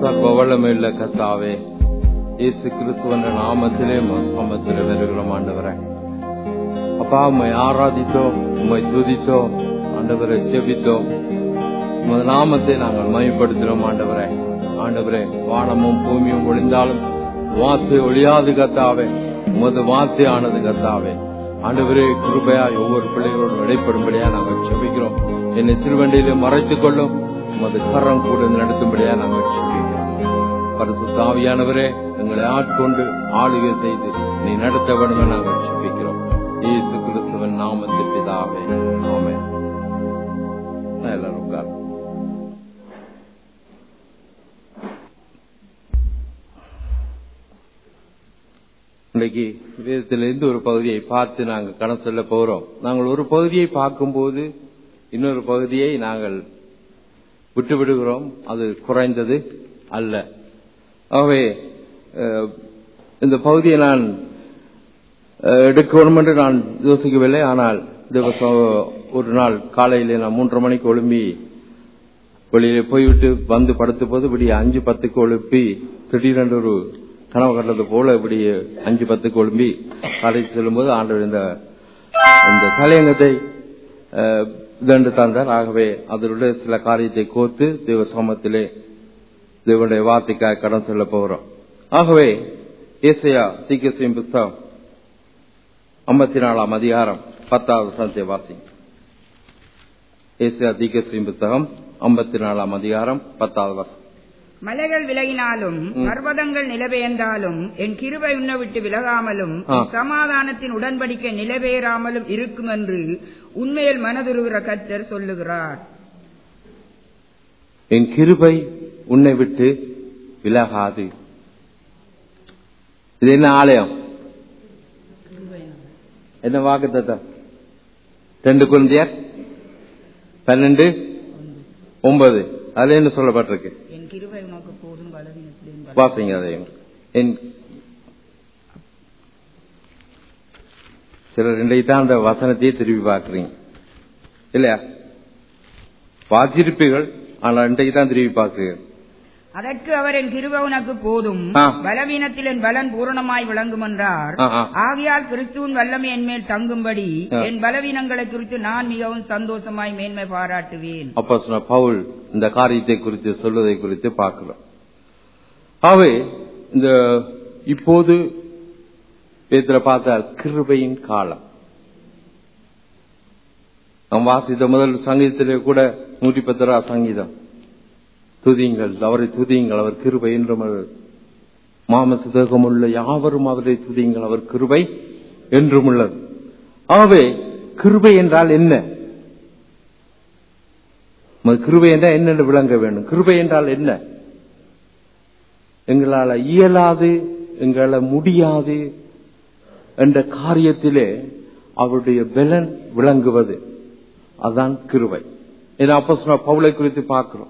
சர்வ வல்லமையுள்ள கத்தாவே இயேசு கிறிஸ்துவன்ற நாமத்திலே நாமத்திலே வருகிறோம் ஆண்டவரே அப்பா உம்மை ஆராதித்தோம் உம்மை துதித்தோம் ஆண்டவரை ஜெபித்தோம் உமது நாமத்தை நாங்கள் மயப்படுத்தினோம் ஆண்டவரே ஆண்டவரே வானமும் பூமியும் ஒளிந்தாலும் வார்த்தை ஒளியாது கத்தாவே உமது வார்த்தையானது கத்தாவே ஆண்டவரே கிருபையாய் ஒவ்வொரு பிள்ளைகளோடும் இடைப்படும்படியா நாங்கள் செபிக்கிறோம் என்னை திருவண்டியிலே மறைத்துக் கொள்ளும் உமது கரம் கூட நடத்தும்படியா நாங்கள் செபிக்கிறோம் பரிசுத்தாவியானவரே எங்களை ஆட்கொண்டு ஆளுகை செய்து நீ நடத்த வேண்டும் நாங்கள் செபிக்கிறோம் இயேசு கிறிஸ்துவன் நாமத்தில் பிதாவே ஆமென் எல்லாரும் உட்கார் இன்றைக்கு வேதத்திலிருந்து ஒரு பகுதியை பார்த்து நாங்கள் கணக்கு சொல்ல போகிறோம் நாங்கள் ஒரு பகுதியை பார்க்கும்போது இன்னொரு பகுதியை நாங்கள் விட்டு விடுகிறோம் அது குறைந்தது அல்ல ஆகவே அஹ், இந்த பகுதியை நான் அஹ், எடுக்கணும் என்று நான் யோசிக்கவில்லை ஆனால் திவசம் ஒரு நாள் காலையிலே நான் மூன்றரை மணிக்கு எழும்பி வெளியிலே போய்விட்டு வந்து படுத்த போது இப்படி அஞ்சு பத்துக்கு எழுப்பி திடீரென்று ஒரு கனவு கண்டது போல இப்படி அஞ்சு பத்துக்கு எழும்பி காலைக்கு செல்லும்போது ஆண்டவர் இந்த இந்த தலையங்கத்தை அஹ், இதென்று தந்தார் ஆகவே அதனுடைய சில காரியத்தை கோர்த்து தேவ சமத்திலே தேவனுடைய வார்த்தைக்காக கடன் சொல்ல போகிறோம் ஆகவே ஏசையா தீக்கசியம் புஸ்தகம் ஐம்பத்தி நாலாம் அதிகாரம் பத்தாவது சந்தை வாசி ஏசியா தீக்கசியம் புஸ்தகம் ஐம்பத்தி நாலாம் அதிகாரம் பத்தாவது வாசி மலைகள் விலகினாலும் பர்வதங்கள் நிலபெயர்ந்தாலும் என் கிருபை உன்னை விட்டு விலகாமலும் ஆ. என் சமாதானத்தின் உடன்படிக்கை நிலவேறாமலும் இருக்கும் என்று உண்மையில் மனதுருகிற கர்த்தர் சொல்லுகிறார் என் கிருபை உன்னை விட்டு விலகாது இது என்ன ஆலயம் என்ன வாக்கு தத்தம் ரெண்டு குழந்தையர் பன்னெண்டு ஒன்பது அதுல என்ன சொல்லப்பட்டிருக்கு என் கிருபை உனக்கு போதும் பலவீனத்திலே வாசிங்க அதையும் என் சிலர் இன்றைக்கு தான் அந்த வசனத்தையே திருப்பி பார்க்குறீங்க இல்லையா வாசிருப்பீர்கள் ஆனால் இன்றைக்கு தான் திருப்பி பார்க்குறீர்கள் அதற்கு அவர் என் கிருபை உனக்கு போதும் ஆ. பலவீனத்தில் என் பலன் பூரணமாய் விளங்கும் என்றார் ஆ, ஆ. ஆகையால் கிறிஸ்துவின் வல்லமை என் மேல் தங்கும்படி ஆ. என் பலவீனங்களை குறித்து நான் மிகவும் சந்தோஷமாய் மேன்மை பாராட்டுவேன் அப்போ சொன்ன பவுல் இந்த காரியத்தை குறித்து சொல்வதை குறித்து பார்க்கிறோம் ஆகவே இந்த இப்போது பேத்துல பார்த்தால் கிருபையின் காலம் நாம் வாசித்த முதல் சங்கீதத்திலே கூட நூற்றி பத்து ரூபா சங்கீதம் துதியுங்கள் அவரை துதியுங்கள் அவர் கிருபை என்றும் அவர் மாமச தேகமுள்ள யாவரும் அவரை துதியுங்கள் அவர் கிருபை என்றும் உள்ளது ஆகவே கிருபை என்றால் என்ன உமது கிருபை என்றால் என்னென்று விளங்க வேண்டும் கிருபை என்றால் என்ன எங்களால இயலாது எங்களால முடியாது என்ற காரியத்திலே அவருடைய பலன் விளங்குவது அதான் கிருபை ஏன்னா அப்போ சொன்ன பவுலை குறித்து பார்க்கிறோம்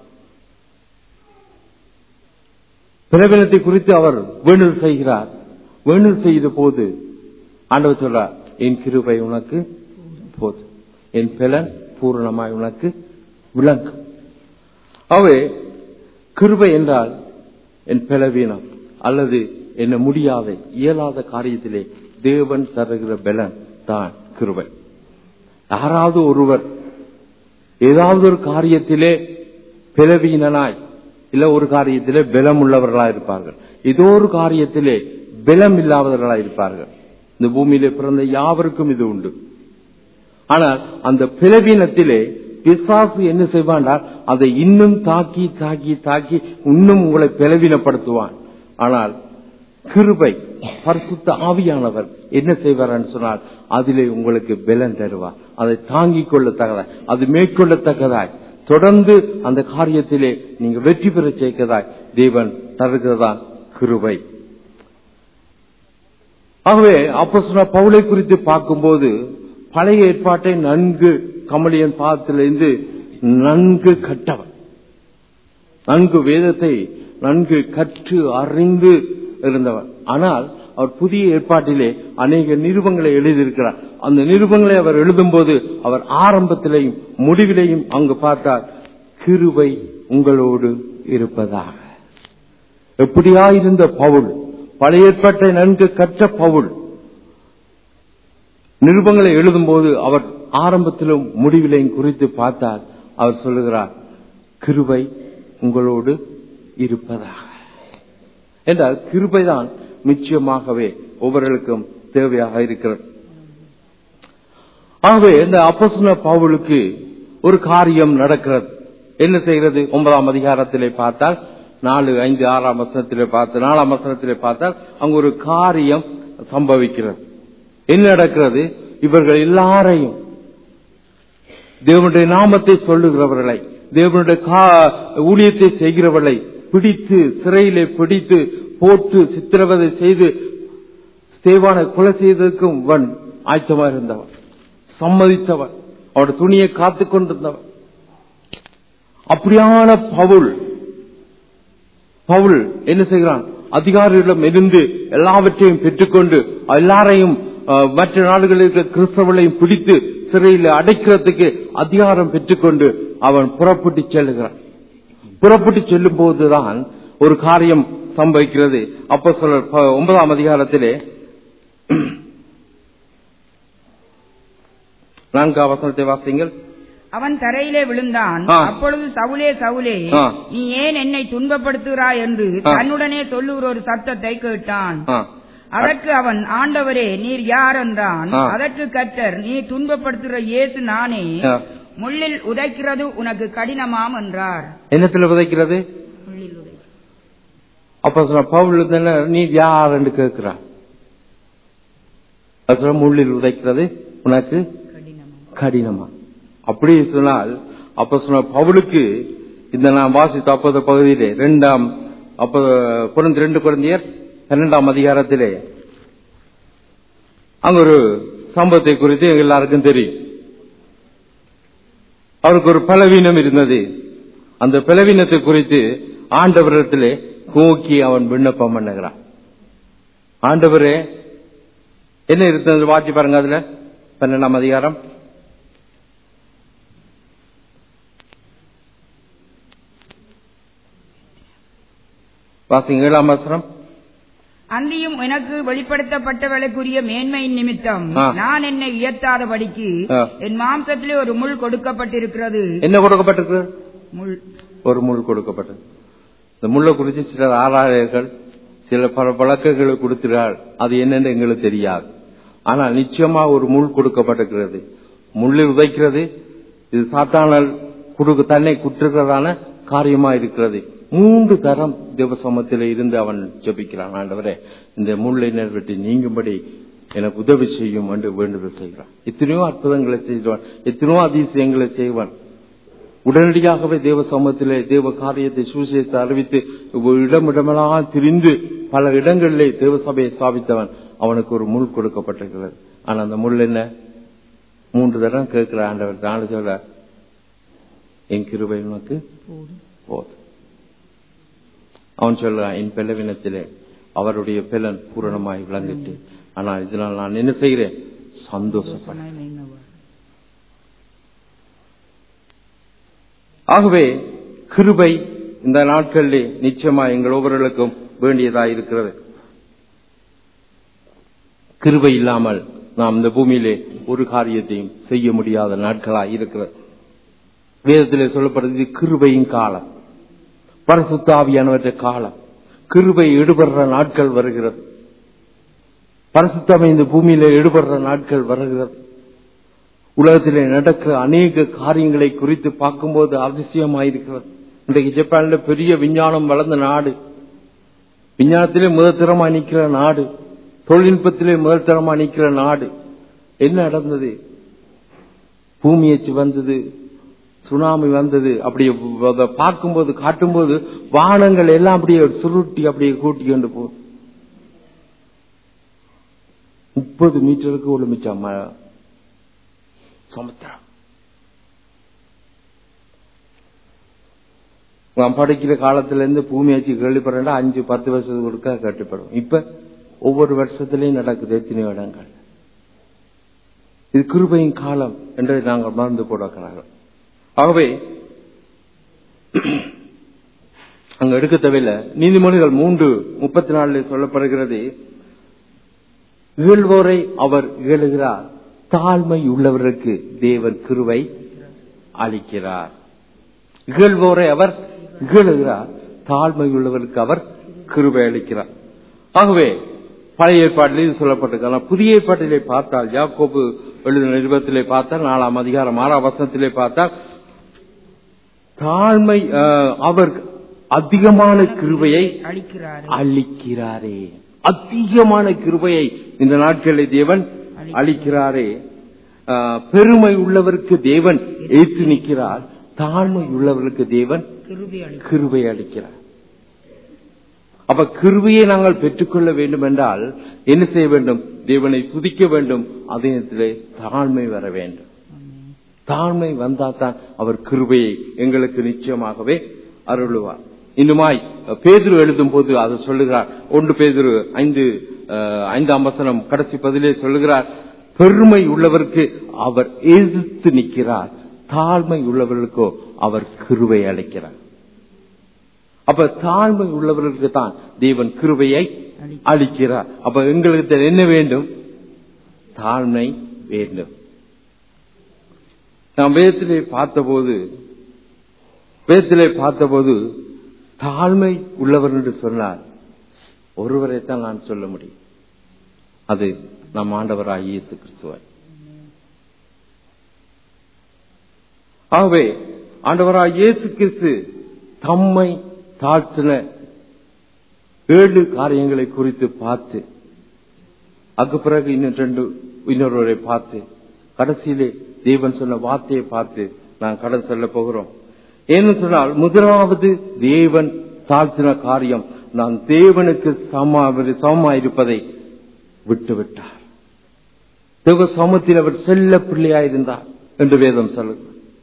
பிரபலத்தை குறித்து அவர் வேணல் செய்கிறார் வேணல் செய்த போது ஆண்டவர் சொல்றார் என் கிருபை உனக்கு போது என் பலன் பூரணமாய் உனக்கு விளங்கும் அவை கிருபை என்றால் என் பலவீனம் அல்லது என்ன முடியாத இயலாத காரியத்திலே தேவன் தருகிற பலன் தான் கிருபை யாராவது ஒருவர் ஏதாவது ஒரு காரியத்திலே பலவீனனாய் இல்ல ஒரு காரியத்திலே பலம் உள்ளவர்களாய் இருப்பார்கள் ஏதோ ஒரு காரியத்திலே பலம் இல்லாதவர்களாய் இருப்பார்கள் இந்த பூமியிலே பிறந்த யாவருக்கும் இது உண்டு ஆனால் அந்த பிளவீனத்திலே பிசாசு என்ன செய்வான்டால் அதை இன்னும் தாக்கி தாக்கி தாக்கி இன்னும் உங்களை பிளவீனப்படுத்துவான் ஆனால் கிருபை பரிசுத்த ஆவியானவர் என்ன செய்வார்னு சொன்னால் அதிலே உங்களுக்கு பலன் தருவார் அதை தாங்கிக் கொள்ளத்தக்கதாய் அது மேற்கொள்ளத்தக்கதாய் தொடர்ந்து அந்த காரியத்திலே நீங்க வெற்றி பெற சேர்க்கதாய் தேவன் தருகிறதான் கிருபை ஆகவே அப்ப சொன்ன பவுலை குறித்து பார்க்கும்போது பழைய ஏற்பாட்டை நன்கு கமலியன் பாதத்திலிருந்து நன்கு கட்டவன் நன்கு வேதத்தை நன்கு கற்று அறிந்து இருந்தவர் ஆனால் அவர் புதிய ஏற்பாட்டிலே அநேக நிருபங்களை எழுதியிருக்கிறார் அந்த நிருபங்களை அவர் எழுதும்போது அவர் ஆரம்பத்திலேயும் முடிவிலேயும் அங்கு பார்த்தார் கிருபை உங்களோடு இருப்பதாக எப்படியாயிருந்த பவுல் பழைய ஏற்பாட்டை நன்கு கற்ற பவுல் நிருபங்களை எழுதும்போது அவர் ஆரம்பத்திலும் முடிவிலையும் குறித்து பார்த்தால் அவர் சொல்லுகிறார் கிருபை உங்களோடு இருப்பதாக என்றால் கிருபைதான் நிச்சயமாகவே ஒவ்வொருவருக்கும் தேவையாக இருக்கிறது ஆகவே இந்த அப்போஸ்தல பவுலுக்கு ஒரு காரியம் நடக்கிறது என்ன செய்கிறது ஒன்பதாம் அதிகாரத்திலே பார்த்தால் நாலு ஐந்து ஆறாம் வசனத்திலே பார்த்து நாலாம் வசனத்திலே பார்த்தால் அங்கு ஒரு காரியம் சம்பவிக்கிறது என்ன நடக்கிறது இவர்கள் எல்லாரையும் தேவனுடைய நாமத்தை சொல்லுகிறவர்களை தேவனுடைய கா- ஊழியத்தை செய்கிறவர்களை பிடித்து சிறையிலே பிடித்து போட்டு சித்திரவதை செய்து ஸ்தேவானை கொலை செய்ததற்கும் இவன் ஆயத்தமா இருந்தவன் சம்மதித்தவன் அவருடைய துணியை காத்துக் கொண்டிருந்தவன் அப்படியான பவுல் பவுல் என்ன செய்கிறான் அதிகாரிகளிடம் இருந்து எல்லாவற்றையும் பெற்றுக்கொண்டு எல்லாரையும் அஹ், மற்ற நாடுகளில் இருக்கிற கிறிஸ்தவர்களையும் பிடித்து சிறையில் அடைக்கிறதுக்கு அதிகாரம் பெற்றுக்கொண்டு அவன் புறப்பட்டு செல்லுகிறான் புறப்பட்டு செல்லும் போதுதான் ஒரு காரியம் சம்பவிக்கிறது அப்போ சொல்ற ஒன்பதாம் அதிகாரத்திலே நான்காம் வசனத்தை வாசிங்கள் அவன் தரையிலே விழுந்தான் ஆ. அப்பொழுது சவுலே சவுலே ஆ. நீ ஏன் என்னை துன்பப்படுத்துகிறாய் என்று ஆ. தன்னுடனே சொல்லுகிற ஒரு சத்தத்தை கேட்டான் ஆ. அதற்கு அவன் ஆண்டவரே நீர் யார் என்றான் ஆ. அதற்கு கர்த்தர் நீ துன்பப்படுத்துகிற இயேசு நானே ஆ. முள்ளில் உதைக்கிறது உனக்கு கடினமாம் என்றார் என்னத்துல விதைக்கிறது முள்ளில் உதை அப்ப சொல்ற பவுல் தானே நீ யார் என்று கேட்கிறான் அது சொல்ல, முள்ளில் உதைக்கிறது உனக்கு கடினமாம் கடினமா அப்படி சொன்னால் அப்ப சொன்ன பவுலுக்கு இந்த நான் வாசித்த அப்போத பகுதியிலே இரண்டாம் அப்ப குழந்தை ரெண்டு குழந்தையர் பன்னெண்டாம் அதிகாரத்திலே அங்க ஒரு சம்பவத்தை குறித்து எங்க எல்லாருக்கும் தெரியும் அவருக்கு ஒரு பலவீனம் இருந்தது அந்த பலவீனத்தை குறித்து ஆண்டவரிடத்திலே கோக்கி அவன் விண்ணப்பம் பண்ணுகிறான் ஆண்டவரே என்ன இருந்தது வாசி பாருங்க அதுல பன்னெண்டாம் அதிகாரம் வாசிங்க ஏழாம் வசனம் அன்றியும் எனக்கு வெளிப்படுத்தப்பட்டவளுக்குரிய மேன்மையின் நிமித்தம் ஆ. நான் என்னை உயர்த்தாதபடிக்கு ஆ. என் மாம்சத்திலே ஒரு முள் கொடுக்கப்பட்டிருக்கிறது என்ன கொடுக்கப்பட்டிருக்கு முள் ஒரு முள் கொடுக்கப்பட்டது இந்த முள்ளை குறித்து சிலர் ஆராயர்கள் சில பல வழக்குகளை கொடுக்கிறார் அது என்னன்னு எங்களுக்கு தெரியாது ஆனால் நிச்சயமா ஒரு முள் கொடுக்கப்பட்டிருக்கிறது முள்ளில் உதைக்கிறது இது சாத்தானால் குடுக்க தன்னை குற்றுகிறதான காரியமா இருக்கிறது மூன்று தரம் தேவசமத்தில் இருந்து அவன் ஜெபிக்கிறான் ஆண்டவரே இந்த முள்ளை நிறைவேற்றி நீங்கும்படி எனக்கு உதவி செய்யும் என்று வேண்டுதல் செய்கிறான் எத்தனையோ அற்புதங்களை செய்வான் எத்தனையோ அதிசயங்களை செய்வான் உடனடியாகவே தேவ சமூகத்திலே தேவ காரியத்தை சுவிசேஷத்தை அறிவித்து இடம் இடமெல்லாம் திரிந்து பல இடங்களிலே தேவ சபையை ஸ்தாபித்தவன் அவனுக்கு ஒரு முள் கொடுக்கப்பட்டிருக்கிறது ஆனா அந்த முள் என்ன மூன்று தடவை கேட்கிற ஆண்டவர் நாலு சொல்ல என் கிருபை உனக்கு போதும் அவன் சொல்றான் என் பெலவினத்திலே அவருடைய பெலன் பூரணமாய் விளங்கிட்டு ஆனால் இதனால் நான் என்ன செய்கிறேன் சந்தோஷப்படுறேன் ஆகவே கிருபை இந்த நாட்களிலே நிச்சயமா எங்கள் ஒவ்வொருவருக்கும் வேண்டியதாக இருக்கிறது கிருபை இல்லாமல் நாம் இந்த பூமியிலே ஒரு காரியத்தையும் செய்ய முடியாத நாட்களாய் இருக்கிறது வேதத்திலே சொல்லப்படுறது கிருபையின் காலம் பரசுத்தாவியானவற்ற காலம் கிருபை ஈடுபடுற நாட்கள் வருகிறது பரசுத்தாமை இந்த பூமியிலே ஈடுபடுற நாட்கள் வருகிறது உலகத்திலே நடக்கிற அநேக காரியங்களை குறித்து பார்க்கும்போது அதிசயமாயிருக்கிறது இன்றைக்கு ஜப்பான்ல பெரிய விஞ்ஞானம் வளர்ந்த நாடு விஞ்ஞானத்திலே முதல் தரமா நிற்கிற நாடு தொழில்நுட்பத்திலே முதல் தரமா நிற்கிற நாடு என்ன நடந்தது பூமி எச்சு வந்தது சுனாமி வந்தது அப்படியே அதை பார்க்கும்போது காட்டும்போது வானங்கள் எல்லாம் அப்படியே சுருட்டி அப்படியே கூட்டி கொண்டு போ முப்பது மீட்டருக்கு ஒரு மீட்டர் மழை சமுத்திரம் நான் படிக்கிற காலத்துல இருந்து பூமி ஆட்சி கேள்விப்படுறா அஞ்சு பத்து வருஷத்துக்கு கொடுக்க கட்டுப்படும் இப்ப ஒவ்வொரு வருஷத்திலையும் நடக்குது எத்தனையோ இடங்கள் இது கிருபையின் காலம் என்று நாங்கள் மறந்து போடுகிறார்கள் ஆகவே அங்க எடுக்க தேவையில்லை நீதிமொழிகள் மூன்று முப்பத்தி நாலுல சொல்லப்படுகிறது இகழ்வோரை அவர் இகழுகிறார் தாழ்மை உள்ளவருக்கு தேவன் கிருவை அளிக்கிறார் இகழ்வோரை அவர் இகழுகிறார் தாழ்மை உள்ளவருக்கு அவர் கிருபை அளிக்கிறார் ஆகவே பழைய ஏற்பாட்டிலே இது சொல்லப்பட்டிருக்கலாம் புதிய ஏற்பாட்டிலே பார்த்தால் யாக்கோபு எழுதின நிருபத்திலே பார்த்தால் நாலாம் அதிகாரம் ஆறாம் வசனத்திலே பார்த்தால் தாழ்மை அஹ், அவர் அதிகமான கிருபையை அளிக்கிறார் அளிக்கிறாரே அதிகமான கிருபையை இந்த நாட்களில் தேவன் அளிக்கிறாரே ஆஹ், பெருமை உள்ளவருக்கு தேவன் ஏற்று நிற்கிறார் தாழ்மை உள்ளவர்களுக்கு தேவன் கிருபை அளி கிருபை அளிக்கிறார் அப்ப கிருபையை நாங்கள் பெற்றுக்கொள்ள வேண்டும் என்றால் என்ன செய்ய வேண்டும் தேவனை துதிக்க வேண்டும் அதே நேரத்திலே தாழ்மை வர வேண்டும் தாழ்மை வந்தால்தான் அவர் கிருபையை எங்களுக்கு நிச்சயமாகவே அருளுவார் இன்னுமாய் பேதுரு எழுதும் போது அதை சொல்லுகிறார் ஒன்று பேதுரு ஐந்து அஹ், ஐந்தாம் வசனம் கடைசி பதிலே சொல்லுகிறார் பெருமை உள்ளவருக்கு அவர் எதிர்த்து நிற்கிறார் தாழ்மை உள்ளவர்களுக்கோ அவர் கிருபை அளிக்கிறார் அப்ப தாழ்மை உள்ளவர்களுக்கு தான் தேவன் கிருபையை அளிக்கிறார் அப்ப எங்களுக்கு என்ன வேண்டும் தாழ்மை வேண்டும் நாம் வேதத்திலே பார்த்தபோது வேதத்திலே பார்த்தபோது தாழ்மை உள்ளவர் என்று சொன்னார் ஒருவரைத்தான் நான் சொல்ல முடியும் அது நம் ஆண்டவராக இயேசு கிறிஸ்துவர் ஆகவே ஆண்டவராக இயேசு கிறிஸ்து தம்மை தாழ்த்தின ஏழு காரியங்களை குறித்து பார்த்து அதுக்கு பிறகு இன்னும் ரெண்டு இன்னொருவரை பார்த்து கடைசியிலே தேவன் சொன்ன வார்த்தையை பார்த்து நான் கடன் சொல்ல போகிறோம் ஏன்னு சொன்னால் முதலாவது தேவன் தாழ்த்தின காரியம் நான் தேவனுக்கு சம சமமாயிருப்பதை விட்டுவிட்டார் தேவ சமத்தில் அவர் செல்ல பிள்ளையாயிருந்தார் என்று வேதம் சொல்லுங்க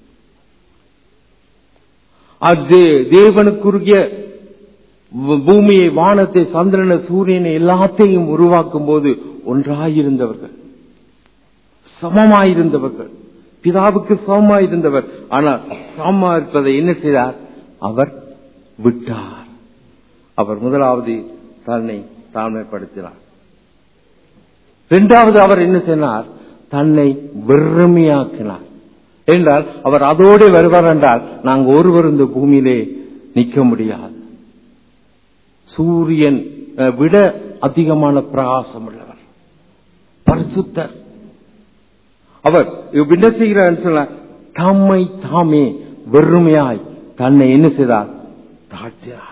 அது தேவனுக்குரிய பூமியை வானத்தை சந்திரனை சூரியனை எல்லாத்தையும் உருவாக்கும் போது ஒன்றாயிருந்தவர்கள் சமமாயிருந்தவர்கள் பிதாவுக்கு சமமாயிருந்தவர் ஆனால் சமமா இருப்பதை என்ன செய்தார் அவர் விட்டார் அவர் முதலாவது தன்னை தாழ்மைப்படுத்தினார் இரண்டாவது அவர் என்ன செய்தார் தன்னை வெறுமையாக்கினார் என்றால் அவர் அதோடு வருவார் என்றால் நாங்கள் ஒருவர் இந்த பூமியிலே நிற்க முடியாது சூரியன் அஹ், விட அதிகமான பிரகாசம் உள்ளவர் பரிசுத்தர் அவர் என்ன செய்கிறார் சொன்ன தம்மை தாமே வெறுமையாய் தன்னை என்ன செய்தார் தாழ்த்தினார்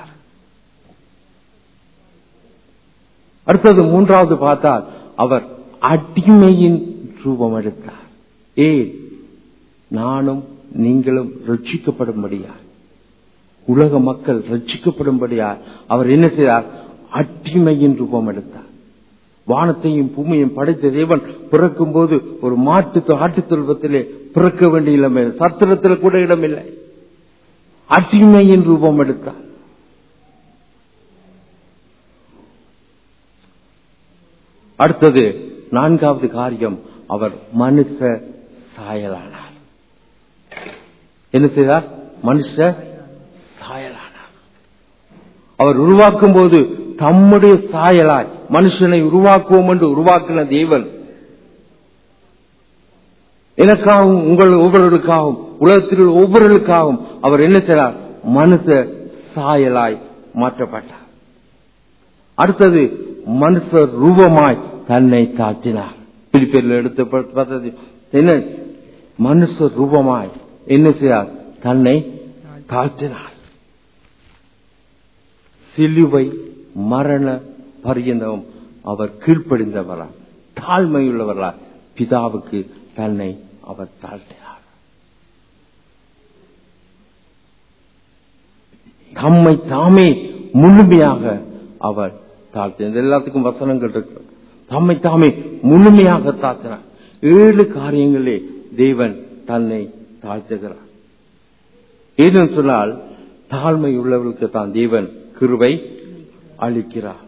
அடுத்தது மூன்றாவது பார்த்தால் அவர் அடிமையின் ரூபம் எடுத்தார் ஏன் நானும் நீங்களும் ரட்சிக்கப்படும்படியா உலக மக்கள் ரட்சிக்கப்படும்படியா அவர் என்ன செய்தார் அடிமையின் ரூபம் எடுத்தார் வானத்தையும் பூமியையும் படைத்த தேவன் பிறக்கும் போது ஒரு மாட்டு ஆட்டு தொல்பத்திலே பிறக்க வேண்டிய இளமை சத்திரத்தில் கூட இடமில்லை அடிமையின் ரூபம் எடுத்தார் அடுத்தது நான்காவது காரியம் அவர் மனுஷ சாயலானார் என்ன செய்தார் மனுஷ சாயலானார் அவர் உருவாக்கும் போது தம்முடைய சாயலாய் மனுஷனை உருவாக்குவோம் என்று உருவாக்கின தேவன் எனக்காகவும் உங்கள் ஒவ்வொருவருக்காகவும் உலகத்தில் உள்ள ஒவ்வொருவருக்காகவும் அவர் என்ன செய்தார் மனுஷ சாயலாய் மாற்றப்பட்டார் அடுத்தது மனுஷ ரூபமாய் தன்னை தாழ்த்தினார் பிலிப்பியர்ல எடுத்து பார்த்தது என்ன மனுஷ ரூபமாய் என்ன செய்தார் தன்னை தாழ்த்தினார் சிலுவை மரண பரியந்தம் அவர் கீழ்ப்படிந்தவரா தாழ்மையுள்ளவரா பிதாவுக்கு தன்னை அவர் தாழ்த்தினார் தம்மை தாமே முழுமையாக அவர் தாழ்த்தினார் எல்லாத்துக்கும் வசனங்கள் இருக்கு தம்மை தாமே முழுமையாக தாழ்த்தினார் ஏழு காரியங்களே தேவன் தன்னை தாழ்த்துகிறார் ஏன்னு சொன்னால் தாழ்மை உள்ளவர்களுக்கு தான் தேவன் கிருவை அளிக்கிறார்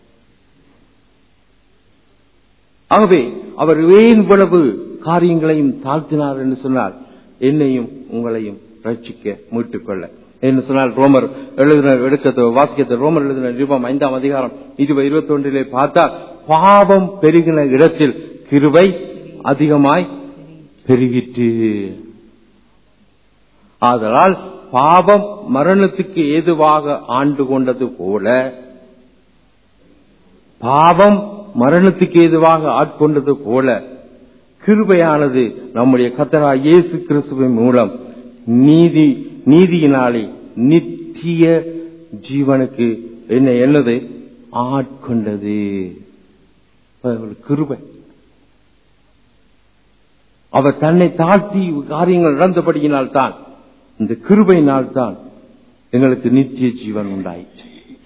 ஆகவே அவர் ஏன் இவ்வளவு காரியங்களையும் தாழ்த்தினார் என்று சொன்னால் என்னையும் உங்களையும் ரட்சிக்க மீட்டுக் கொள்ள என்று சொன்னால் ரோமர் எழுதின எடுக்க வாசிக்கத்தை ரோமர் எழுதின நிருபம் ஐந்தாம் அதிகாரம் இருபது இருபத்தி ஒன்றிலே பார்த்தால் பாவம் பெருகின இடத்தில் கிருபை அதிகமாய் பெருகிற்று ஆதலால் பாவம் மரணத்துக்கு ஏதுவாக ஆண்டு கொண்டது போல பாவம் மரணத்துக்கு ஏதுவாக ஆட்கொண்டது போல கிருபையானது நம்முடைய கத்தரா இயேசு கிறிஸ்துவின் மூலம் நீதி நீதியினாலே நித்திய ஜீவனுக்கு என்ன என்னது ஆட்கொண்டது ஒரு கிருபை அவர் தன்னை தாழ்த்தி காரியங்கள் நடந்தபடியினால் தான் இந்த கிருபையினால் தான் எங்களுக்கு நித்திய ஜீவன் உண்டாயிற்று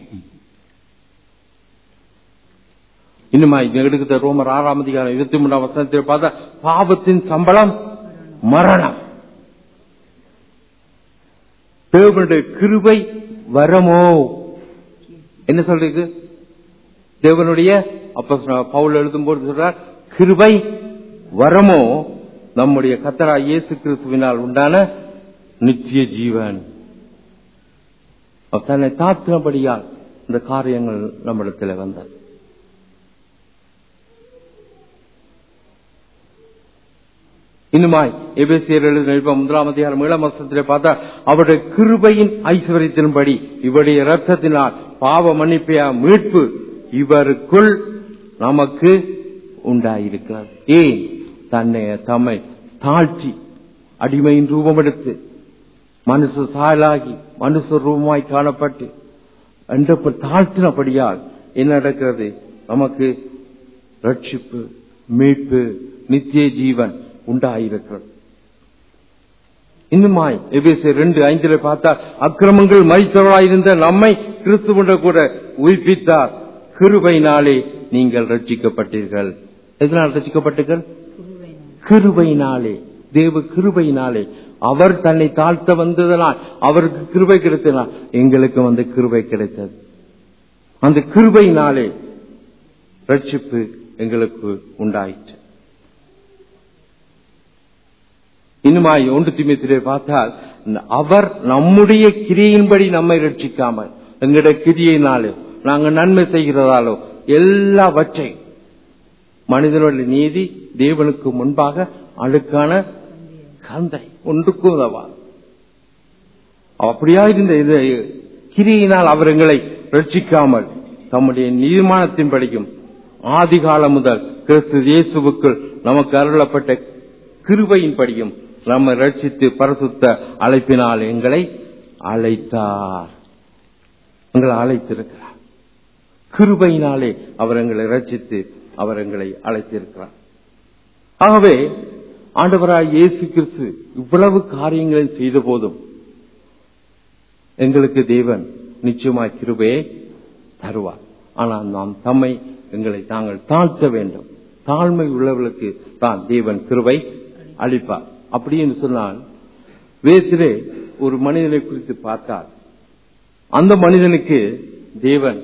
இன்னுமா எடுக்கிற ரோமர் ஆறாம் அதிகாரம் இருபத்தி மூன்றாம் வசனத்தில் பார்த்தா பாவத்தின் சம்பளம் மரணம் தேவனுடைய கிருபை வரமோ என்ன சொல்றது தேவனுடைய அப்ப பவுல் எழுதும் போது சொல்றார் கிருபை வரமோ நம்முடைய கத்தரா இயேசு கிறிஸ்துவினால் உண்டான நித்திய ஜீவன் தன்னை தாத்தினபடியால் இந்த காரியங்கள் நம்மிடத்தில் வந்தது இன்னுமாய் எபேசியர் எழுதின முதலாம் அதிகாரம் ஏழாம் வருஷத்திலே பார்த்தா அவருடைய கிருபையின் ஐஸ்வர்யத்தின்படி இவருடைய ரத்தத்தினால் பாவ மன்னிப்பையா மீட்பு இவருக்குள் நமக்கு உண்டாயிருக்கிறது ஏன் தன்னை தம்மை தாழ்த்தி அடிமையின் ரூபம் எடுத்து மனுஷ சாயலாகி மனுஷ ரூபமாய் காணப்பட்டு என்ற தாழ்த்தினபடியால் என்ன நடக்கிறது நமக்கு ரட்சிப்பு மீட்பு நித்திய ஜீவன் உண்டாயிருக்கிறது இன்னுமாய் எபேசியர் ரெண்டு ஐந்தில பார்த்தா அக்கிரமங்கள் மறித்தவராயிருந்த நம்மை கிறிஸ்துவ கூட உயிர்ப்பித்தார் கிருபையினாலே நீங்கள் ரட்சிக்கப்பட்டீர்கள் எதனால் ரட்சிக்கப்பட்டீர்கள் கிருபையினாலே தேவ கிருபையினாலே அவர் தன்னை தாழ்த்த வந்ததனால் அவருக்கு கிருபை கிடைத்தனால் எங்களுக்கு வந்து கிருபை கிடைத்தது அந்த கிருபையினாலே ரட்சிப்பு எங்களுக்கு உண்டாயிற்று இன்னுமாய் ஒன்று திமித்திலே பார்த்தால் அவர் நம்முடைய கிரியின்படி நம்மை ரட்சிக்காமல் எங்களுடைய கிரியினாலோ நாங்கள் நன்மை செய்கிறதாலோ எல்லாவற்றை மனிதனுடைய நீதி தேவனுக்கு முன்பாக அழுக்கான கந்தை ஒன்றுக்கும் உதவா அப்படியா இருந்த இது கிரியினால் அவர் எங்களை ரட்சிக்காமல் தம்முடைய நீதிமானத்தின் படிக்கும் ஆதி காலம் முதல் கிறிஸ்து இயேசுவுக்குள் நமக்கு அருளப்பட்ட கிருபையின் படியும் நம்மை ரட்சித்து பரசுத்த அழைப்பினால் எங்களை அழைத்தார் எங்களை அழைத்திருக்கிறார் கிருபையினாலே அவர் எங்களை ரட்சித்து அவர் எங்களை அழைத்திருக்கிறார் ஆகவே ஆண்டவராய் இயேசு கிறிஸ்து இவ்வளவு காரியங்களை செய்த போதும் எங்களுக்கு தேவன் நிச்சயமாய் கிருபையை தருவார் ஆனால் நாம் தம்மை எங்களை தாங்கள் தாழ்த்த வேண்டும் தாழ்மை உள்ளவர்களுக்கு தான் தேவன் கிருபை அளிப்பார் அப்படி என்று சொன்னால் வேசிலே ஒரு மனிதனை குறித்து பார்த்தால் அந்த மனிதனுக்கு தேவன்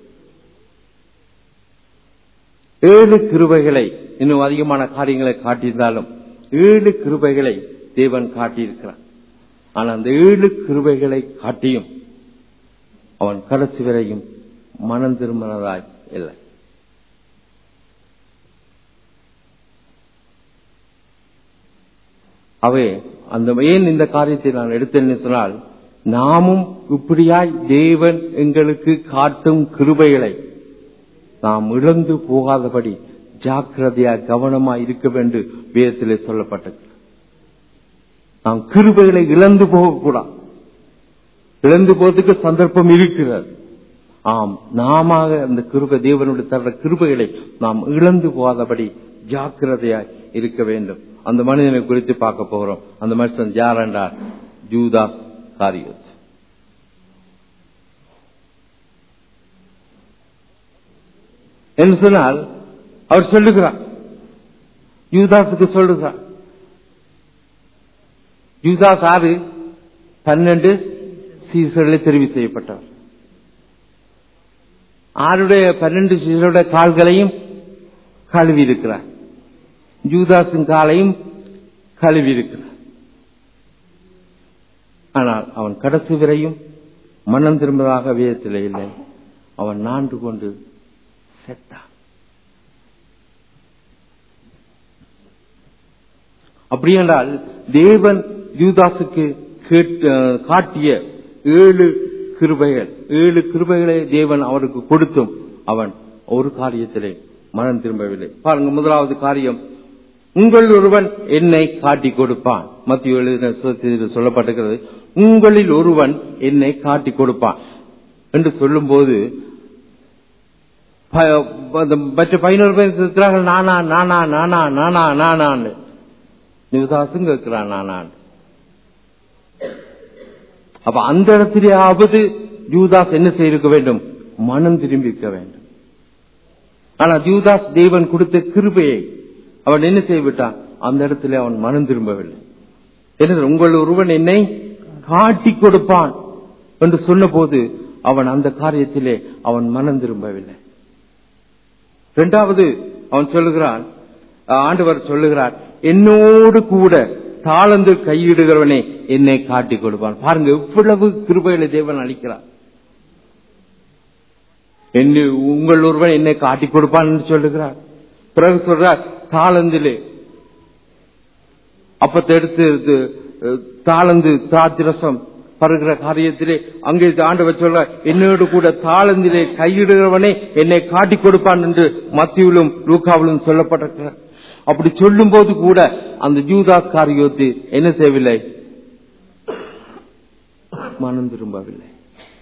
ஏழு கிருபைகளை இன்னும் அதிகமான காரியங்களை காட்டியிருந்தாலும் ஏழு கிருபைகளை தேவன் காட்டியிருக்கிறான் ஆனால் அந்த ஏழு கிருபைகளை காட்டியும் அவன் கடைசி வரையும் மனம் திரும்பினதாய் இல்லை அவை அந்த ஏன் இந்த காரியத்தை நான் எடுத்தேன்னு சொன்னால் நாமும் இப்படியாய் தேவன் எங்களுக்கு காட்டும் கிருபைகளை நாம் இழந்து போகாதபடி ஜாக்கிரதையா கவனமா இருக்க வேண்டும் வேதத்திலே சொல்லப்பட்டது நாம் கிருபைகளை இழந்து போகக்கூடாது இழந்து போவதற்கு சந்தர்ப்பம் இருக்கிறது ஆம் நாம அந்த கிருபை தேவனுடைய தர கிருபைகளை நாம் இழந்து போகாதபடி ஜாக்கிரதையா இருக்க வேண்டும் அந்த மனிதனை குறித்து பார்க்க போகிறோம் அந்த மனுஷன் யார் என்றார் ஜூதா காரியத் என்று சொன்னால் அவர் சொல்லுகிறார் யூதாஸுக்கு சொல்லுகிறார் யூதாஸ் ஆறு பன்னெண்டு சீசர்களை தெரிவு செய்யப்பட்டவர் ஆருடைய பன்னெண்டு சீசருடைய கால்களையும் கழுவி இருக்கிறார் ஜூதாஸின் காலையும் கழுவி இருக்கிறார் ஆனால் அவன் கடைசி வரையும் மனம் திரும்பதாக வேதத்தில் இல்லை அவன் நான்கு கொண்டு செத்தான் அப்படி என்றால் தேவன் யூதாசுக்கு கேட்ட- காட்டிய ஏழு கிருபைகள் ஏழு கிருபைகளை தேவன் அவருக்கு கொடுத்தும் அவன் ஒரு காரியத்திலே மனம் திரும்பவில்லை பாருங்க முதலாவது காரியம் உங்கள் ஒருவன் என்னை காட்டிக் கொடுப்பான் மத்திய எழுதின சுவிசேஷத்தில் சொல்லப்பட்டிருக்கிறது உங்களில் ஒருவன் என்னை காட்டிக் கொடுப்பான் என்று சொல்லும்போது ப- அந்த மற்ற பதினோரு பேர் இருக்கிறார்கள் நானா நானா நானா நானா நானான்னு யுவதாசும் கேட்கிறான் நானான் அப்ப அந்த இடத்திலேயாவது யூதாஸ் என்ன செய்திருக்க வேண்டும் மனம் திரும்பி இருக்க வேண்டும் ஆனா யூதாஸ் தேவன் கொடுத்த கிருபையை அவன் என்ன செய்துவிட்டான் அந்த இடத்திலே அவன் மனம் திரும்பவில்லை என்ன உங்கள் ஒருவன் என்னை காட்டிக் கொடுப்பான் என்று சொன்னபோது அவன் அந்த காரியத்திலே அவன் மனம் திரும்பவில்லை இரண்டாவது அவன் சொல்லுகிறான் அஹ், ஆண்டவர் சொல்லுகிறார் என்னோடு கூட தாளந்து கையிடுகிறவனே என்னை காட்டிக் கொடுப்பான் பாருங்க எவ்வளவு கிருபைகளை தேவன் அளிக்கிறார் என்னை உங்கள் ஒருவன் என்னை காட்டிக் கொடுப்பான் என்று சொல்லுகிறார் பிறகு சொல்றார் தாளந்திலே அப்பத்தை எடுத்து இது, அஹ், தாளந்து திராட்சரசம் பருகிற காரியத்திலே அங்கே ஆண்டவர் சொல்ற என்னோடு கூட தாளந்திலே கையிடுகிறவனே என்னை காட்டிக் கொடுப்பான் என்று மத்தியிலும் லூக்காவிலும் சொல்லப்பட்டிருக்கிறார் அப்படி சொல்லும் போது கூட அந்த ஜூதாஸ் காரியத்தை என்ன செய்யவில்லை மனம் திரும்பவில்லை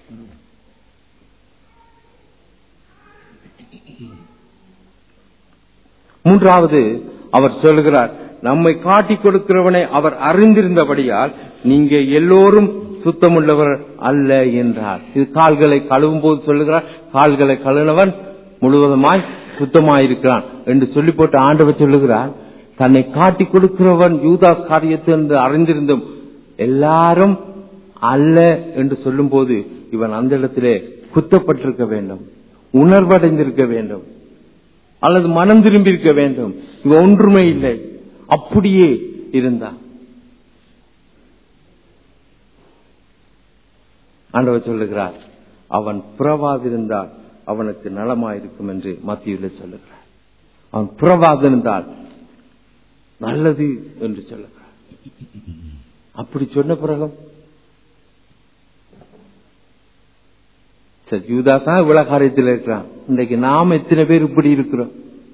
மூன்றாவது அவர் சொல்லுகிறார் நம்மை காட்டிக் கொடுக்கிறவனை அவர் அறிந்திருந்தபடியால் நீங்க எல்லோரும் சுத்தமுள்ளவர் அல்ல என்றார் இது கால்களை கழுவும் போது சொல்லுகிறார் கால்களை கழுவினவன் முழுவதுமாய் சுத்தமாயிருக்கிறான் என்று சொல்லி போட்டு ஆண்டவர் சொல்லுகிறார் தன்னை காட்டிக் கொடுக்கிறவன் யூதாஸ் காரியத்தை என்று அறிந்திருந்தும் எல்லாரும் அல்ல என்று சொல்லும்போது இவன் அந்த இடத்திலே குத்தப்பட்டிருக்க வேண்டும் உணர்வடைந்திருக்க வேண்டும் அல்லது மனம் திரும்பி இருக்க வேண்டும் இவன் ஒன்றுமே இல்லை அப்படியே இருந்தான் ஆண்டவர் சொல்லுகிறார் அவன் புறவாதிருந்தால் அவனுக்கு நலமாயிருக்கும் என்று மத்தியில சொல்லுகிறார் அவன் புறவாதிருந்தால் நல்லது என்று சொல்லுகிறார் அப்படி சொன்ன பிறகும் சரி யூதாஸ் தான் இவ்வளவு காரியத்தில் இருக்கிறான் இன்றைக்கு நாம் எத்தனை பேர் இப்படி இருக்கிறோம்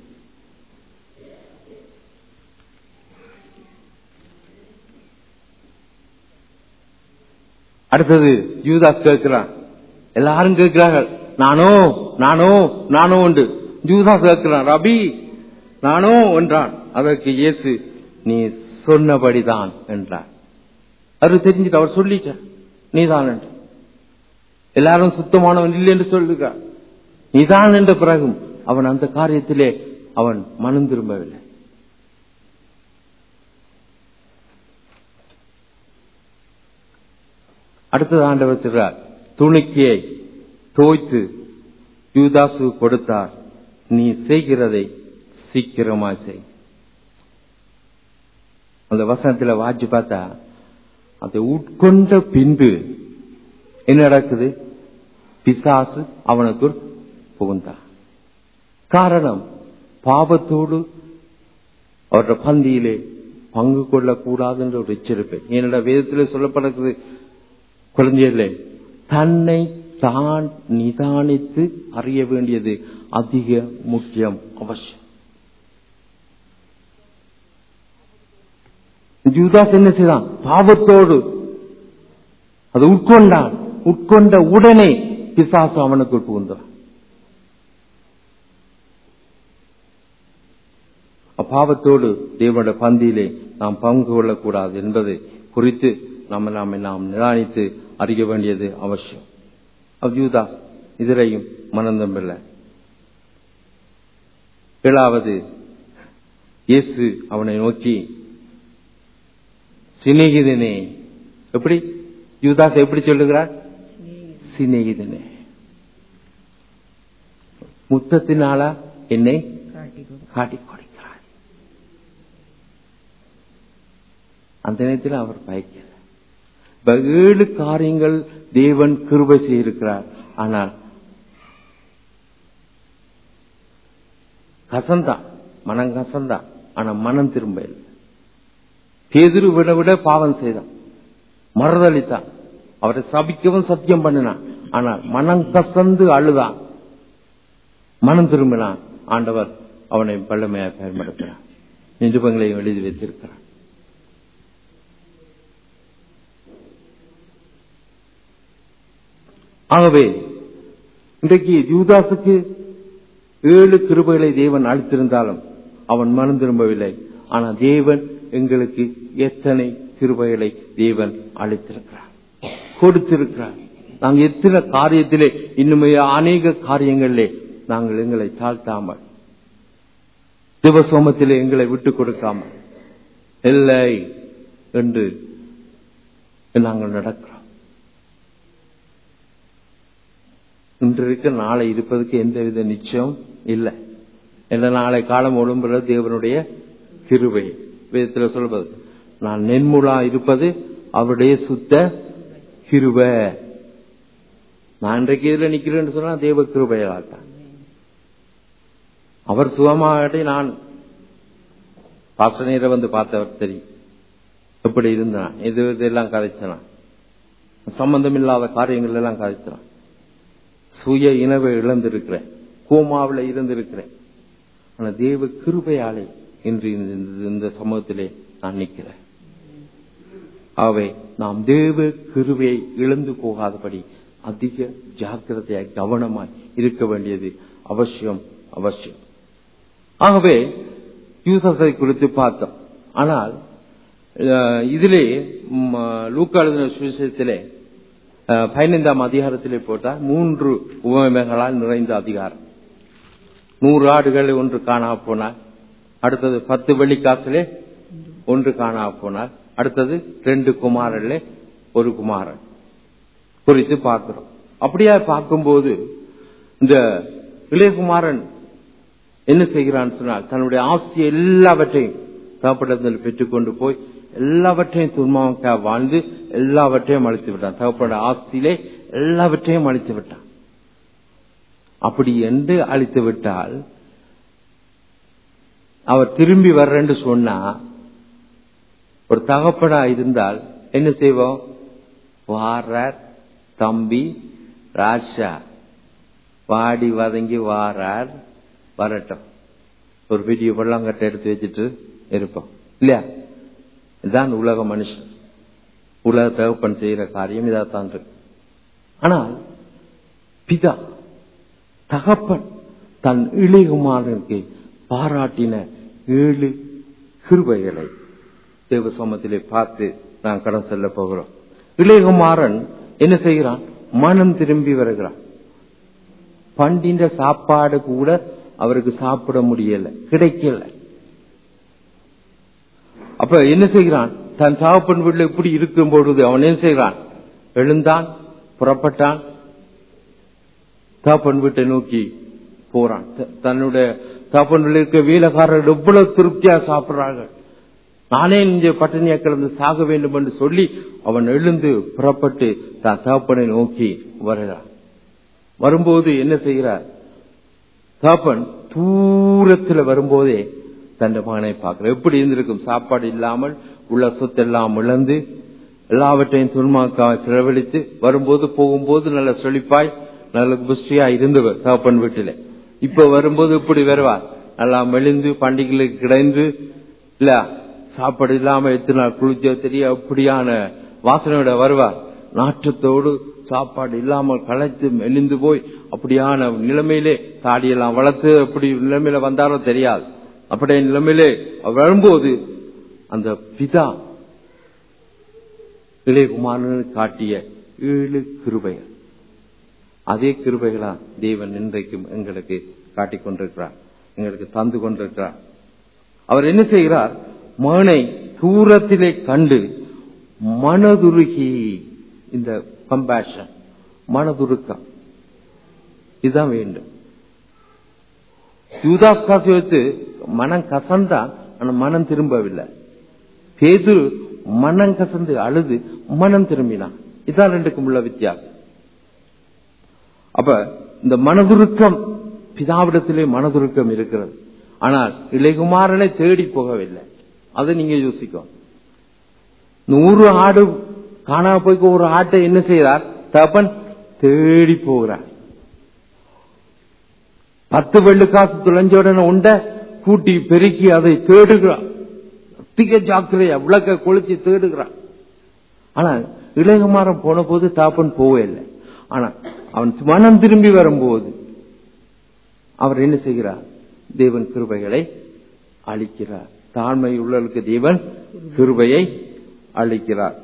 அடுத்தது யூதாஸ் கேட்கிறான் எல்லாரும் கேட்கிறார்கள் நானோ நானோ நானோ உண்டு யூதாஸ் கேட்கிறான் ரபி நானோ என்றான் அதற்கு இயேசு நீ சொன்னபடிதான் என்றார் அவர் தெரிஞ்சுட்டு அவர் சொல்லிட்டார் நீதான் என்று எல்லாரும் சுத்தமானவன் இல்லை என்று சொல்லுகிறார் நீதான் என்ற பிறகும் அவன் அந்த காரியத்திலே அவன் மனம் திரும்பவில்லை அடுத்தது ஆண்டவர் சொல்றார் துணிக்கையை தோய்த்து யூதாசு கொடுத்தார் நீ செய்கிறதை சீக்கிரமா செய் அந்த வசனத்துல வாட்சி பார்த்தா அதை உட்கொண்ட பின்பு என்ன நடக்குது பிசாசு அவனுக்குள் புகுந்தான் காரணம் பாவத்தோடு அவருடைய பந்தியிலே பங்கு கொள்ளக்கூடாது என்ற ஒரு எச்சரிப்பை என்னோட வேதத்தில் சொல்லப்படுகிறது குழந்தைகளே தன்னை தான் நிதானித்து அறிய வேண்டியது அதிக முக்கியம் அவசியம் யூதாஸ் என்ன செய்தான் பாவத்தோடு அது உட்கொண்டான் உட்கொண்ட உடனே பிசாசு அவனுக்குள் புகுந்தான் அப்பாவத்தோடு தேவனுடைய பந்தியிலே நாம் பங்கு கொள்ளக்கூடாது என்பது குறித்து நம்ம நாம நாம் நிதானித்து அறிய வேண்டியது அவசியம் அவ்யூதாஸ் இதிலையும் மனந்தம்பில்லை ஏழாவது இயேசு அவனை நோக்கி சிநேகிதனே எப்படி யூதாஸ் எப்படி சொல்லுகிறார் சிநேகிதனே முத்தத்தினாலா என்னை காட்டிக் கொடு. காட்டிக் கொடுக்கிறார் அந்த நேரத்தில் அவர் பயக்கல இப்ப ஏழு காரியங்கள் தேவன் கிருபை செய்திருக்கிறார் ஆனால் கசந்தான் மனம் கசந்தான் ஆனா மனம் திரும்ப இல்லை பேதுரு விட விட பாவம் செய்தான் மறுதளித்தான் அவரை சபிக்கவும் சத்தியம் பண்ணினான் ஆனால் மனம் கசந்து அழுதான் மனம் திரும்பினான் ஆண்டவர் அவனை பள்ளமையாக பயன்படுத்தினார் நிருபங்களையும் எழுதி வைத்திருக்கிறார் ஆகவே இன்றைக்கு யூதாசுக்கு ஏழு கிருபைகளை தேவன் அளித்திருந்தாலும் அவன் மனம் திரும்பவில்லை ஆனால் தேவன் எங்களுக்கு எத்தனை கிருபைகளை தேவன் அளித்திருக்கிறார் கொடுத்திருக்கிறார் நாங்கள் எத்தனை காரியத்திலே இன்னுமே அநேக காரியங்களிலே நாங்கள் எங்களை தாழ்த்தாமல் சிவசோமத்திலே எங்களை விட்டுக் கொடுக்காமல் இல்லை என்று நாங்கள் நடக்கிறோம் இன்று இருக்க நாளை இருப்பதற்கு எந்தவித நிச்சயம் இல்லை என்ற நாளை காலம் ஒழும்புறது தேவனுடைய கிருபை வேதத்தில் சொல்வது நான் நென்முலா இருப்பது அவருடைய சுத்த கிருப நான் இன்றைக்கு இதுல நிக்கிறேன்னு சொன்னா தேவ கிருபையால் தான் அவர் சுகமாகட்டி நான் பாசநீரை வந்து பார்த்தவர் தெரியும் எப்படி இருந்தான் எது இதெல்லாம் கதைச்சனான் சம்பந்தம் இல்லாத காரியங்கள் எல்லாம் கதைச்சனான் சுய இனவை இழந்திருக்கிறேன் கோமாவில் இருந்திருக்கிறேன் ஆனா தேவ கிருபையாலே இன்று இந்த- இந்த சமூகத்திலே நான் நிற்கிறேன் ஆகவே நாம் தேவ கிருபையை இழந்து போகாதபடி அதிக ஜாக்கிரதையாய் கவனமாய் இருக்க வேண்டியது அவசியம் அவசியம் ஆகவே யூசஸை குறித்து பார்த்தோம் ஆனால் அஹ், இதிலே ம், லூக்கா எழுதின சுவிசேஷத்திலே அஹ், பதினைந்தாம் அதிகாரத்திலே போட்டால் மூன்று உவமைகளால் நிறைந்த அதிகாரம் நூறு ஆடுகள் ஒன்று காணா போனால் அடுத்தது பத்து வெள்ளிக்காசிலே ஒன்று காணா போனால் அடுத்தது ரெண்டு குமாரர்களே ஒரு குமாரன் குறித்து பார்க்கிறோம் அப்படியா பார்க்கும்போது இந்த இளையகுமாரன் என்ன செய்கிறான்னு சொன்னால் தன்னுடைய ஆஸ்தி எல்லாவற்றையும் தகப்படத்தில் பெற்றுக்கொண்டு போய் எல்லாவற்றையும் துன்மாவுக்காக வாழ்ந்து எல்லாவற்றையும் அழித்து விட்டான் தகப்பட ஆஸ்தியிலே எல்லாவற்றையும் அழித்து விட்டான் அப்படி என்று அழித்து விட்டால் அவர் திரும்பி வர்றேன்னு சொன்னா ஒரு தகப்பனா இருந்தால் என்ன செய்வோம் வாரார் தம்பி ராஷா வாடி வதங்கி வாரார் வரட்டும் ஒரு பெரிய பள்ளங்கட்டை எடுத்து வச்சுட்டு இருப்போம் இல்லையா இதுதான் உலக மனுஷன் உலக தகப்பன் செய்யற காரியம் இதாத்தான் இருக்கு ஆனால் பிதா தகப்பன் தன் இளையகுமாரனுக்கு பாராட்டின ஏழு கிருபைகளை தேவ சமத்திலே பார்த்து நான் கடன் செல்ல போகிறோம் இளையகுமாரன் என்ன செய்கிறான் மனம் திரும்பி வருகிறான் பண்டின்ற சாப்பாடு கூட அவருக்கு சாப்பிட முடியல கிடைக்கல அப்ப என்ன செய்கிறான் தன் சாப்பன் வீட்டில் இப்படி இருக்கும் பொழுது அவன் என்ன செய்கிறான் எழுந்தான் புறப்பட்டான் தாப்பன் வீட்டை நோக்கி போறான் த- தன்னுடைய தாப்பன் வீட்டில் இருக்க வீலக்காரர்கள் எவ்வளவு திருப்தியா சாப்பிடுறார்கள் நானே இங்கே பட்டினியா கிடந்து சாக வேண்டும் என்று சொல்லி அவன் எழுந்து புறப்பட்டு தான் தாப்பனை நோக்கி வருகிறான் வரும்போது என்ன செய்கிறார் தாப்பன் தூரத்தில் வரும்போதே தன் மகனை பார்க்கிறார் எப்படி இருந்திருக்கும் சாப்பாடு இல்லாமல் உள்ள சொத்தெல்லாம் இழந்து எல்லாவற்றையும் துன்மாக்காக செலவழித்து வரும்போது போகும்போது நல்ல செழிப்பாய் நல்ல புஷ்டியா இருந்தவர் தகப்பன் வீட்டில இப்ப வரும்போது இப்படி வருவார் நல்லா மெலிந்து பண்டிகைகளுக்கு கிடைந்து இல்ல சாப்பாடு இல்லாம எத்தனை நாள் குளிச்சோ தெரிய அப்படியான வாசனையோட வருவார் நாற்றத்தோடு சாப்பாடு இல்லாமல் களைத்து மெலிந்து போய் அப்படியான நிலைமையிலே தாடியெல்லாம் வளர்த்து அப்படி நிலைமையில வந்தாரோ தெரியாது அப்படியே நிலைமையிலே அவர் வரும்போது அந்த பிதா இளையகுமாரனுக்கு காட்டிய ஏழு கிருபைகள் அதே கிருபைகளா தேவன் இன்றைக்கும் எங்களுக்கு காட்டிக் கொண்டிருக்கிறார் எங்களுக்கு தந்து கொண்டிருக்கிறார் அவர் என்ன செய்கிறார் மகனை தூரத்திலே கண்டு மனதுருகி இந்த கம்பேஷன் மனதுருக்கம் இதுதான் வேண்டும் யூதாஸ் காசு வைத்து மனம் கசந்தான் ஆனா மனம் திரும்பவில்லை பேது மனம் கசந்து அழுது மனம் திரும்பினான் இதான் ரெண்டுக்கும் உள்ள வித்தியாசம் அப்ப இந்த மனதுருக்கம் பிதாவிடத்திலே மனதுருக்கம் இருக்கிறது ஆனால் இளைகுமாரனை தேடி போகவில்லை அதை நீங்க யோசிக்கும் நூறு ஆடு காணாம போய்க்கு ஒரு ஆட்டை என்ன செய்கிறார் தப்பன் தேடி போகிறார் பத்து வெள்ளு காசு துளைஞ்சோடனே உண்ட கூட்டி பெருக்கி அதை தேடுகிறார் அதிக ஜாக்கிரையா விளக்க கொளுத்தி தேடுகிறான் ஆனா இளையகுமாரன் போன போது தாப்பன் போவே இல்லை ஆனா அவன் மனம் திரும்பி வரும்போது அவர் என்ன செய்கிறார் தேவன் கிருபைகளை அளிக்கிறார் தாழ்மை உள்ளவர்களுக்கு தேவன் கிருபையை அளிக்கிறார்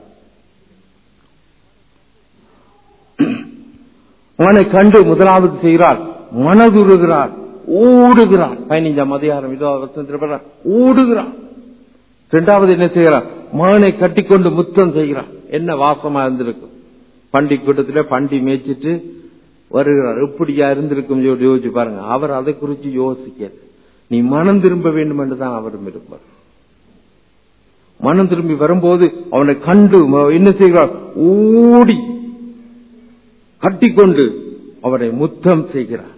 அவனை கண்டு முதலாவது செய்கிறார் மனதுருகிறார் ஓடுகிறார் பதினைஞ்சாம் அதிகாரம் இதோ வசனத்தில் ஓடுகிறார் இரண்டாவது என்ன செய்கிறார் மகனை கட்டிக்கொண்டு முத்தம் செய்கிறார் என்ன வாசமா இருந்திருக்கும் பண்டி கூட்டத்திலே பண்டி மேய்ச்சிட்டு வருகிறார் எப்படியா இருந்திருக்கும் யோசிச்சு பாருங்க அவர் அதை குறித்து யோசிக்க நீ மனம் திரும்ப வேண்டும் என்று தான் அவர் விரும்பார் மனம் திரும்பி வரும்போது அவனை கண்டு என்ன செய்கிறார் ஓடி கட்டிக்கொண்டு அவரை முத்தம் செய்கிறார்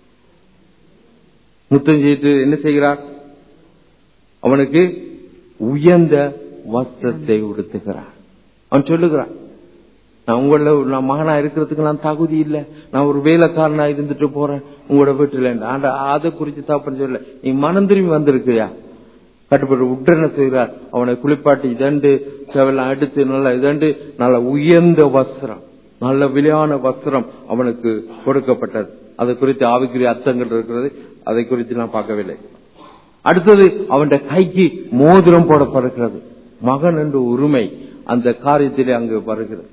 முத்தம் செய்து என்ன செய்கிறார் அவனுக்கு உயர்ந்த வஸ்திரத்தை உடுத்துகிறார் அவன் சொல்லுகிறான் நான் உங்கள நான் மகனா இருக்கிறதுக்கு நான் தகுதி இல்லை நான் ஒரு வேலைக்காரனா இருந்துட்டு போறேன் உங்களோட வீட்டுல ஆண்டா அதை குறித்து தப்புன்னு சொல்ல நீ மனம் திரும்பி வந்திருக்கியா கட்டுப்பட்டு உடனே செய்கிறார் அவனை குளிப்பாட்டி இதண்டு செவெல்லாம் எடுத்து நல்ல இதண்டு நல்ல உயர்ந்த வஸ்திரம் நல்ல விலையான வஸ்திரம் அவனுக்கு கொடுக்கப்பட்டது அதை குறித்து ஆவிக்குரிய அர்த்தங்கள் இருக்கிறது அதை குறித்து நான் பார்க்கவில்லை அடுத்தது அவன் கைக்கு மோதிரம் போடப்படுகிறது மகன் என்ற உரிமை அந்த காரியத்திலே அங்கு வருகிறது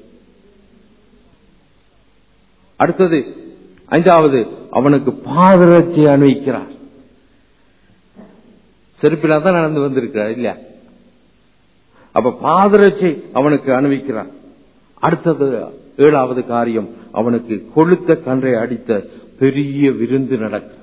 அடுத்தது ஐந்தாவது அவனுக்கு பாதரட்சை அணிவிக்கிறார் செருப்பிலா தான் நடந்து வந்திருக்கிறார் இல்லையா அப்ப பாதரட்சை அவனுக்கு அணிவிக்கிறார் அடுத்தது ஏழாவது காரியம் அவனுக்கு கொளுத்த கன்றை அடித்த பெரிய விருந்து நடக்க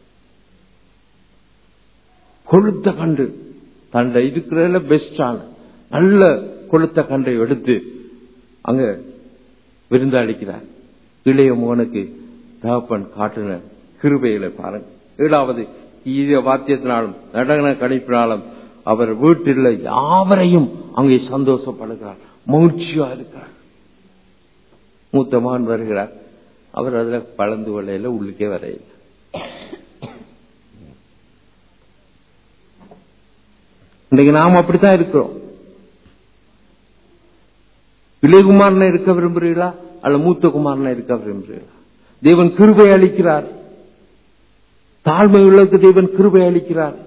கொளுத்த கன்று தன்னை இருக்கிறதுல பெஸ்டான நல்ல கொளுத்த கன்றை எடுத்து அங்க விருந்தாளிக்கிறார் இளைய மோனுக்கு தகப்பன் காட்டின கிருபையில பாருங்க ஏழாவது ஈர வாத்தியத்தினாலும் நடன கணிப்பினாலும் அவர் வீட்டில் யாவரையும் அங்கே சந்தோஷப்படுகிறார் மகிழ்ச்சியா இருக்கிறார் மூத்த மகன் வருகிறார் அவர் அதுல பழந்து கொள்ளையில உள்ளுக்கே வரையில இன்னைக்கு நாம் அப்படித்தான் இருக்கிறோம் இளையகுமாரனை இருக்க விரும்புறீங்களா அல்ல மூத்த குமாரனை இருக்க விரும்புறீங்களா தேவன் கிருபை அளிக்கிறார் தாழ்மை உள்ளதுக்கு தேவன் கிருபை அளிக்கிறார்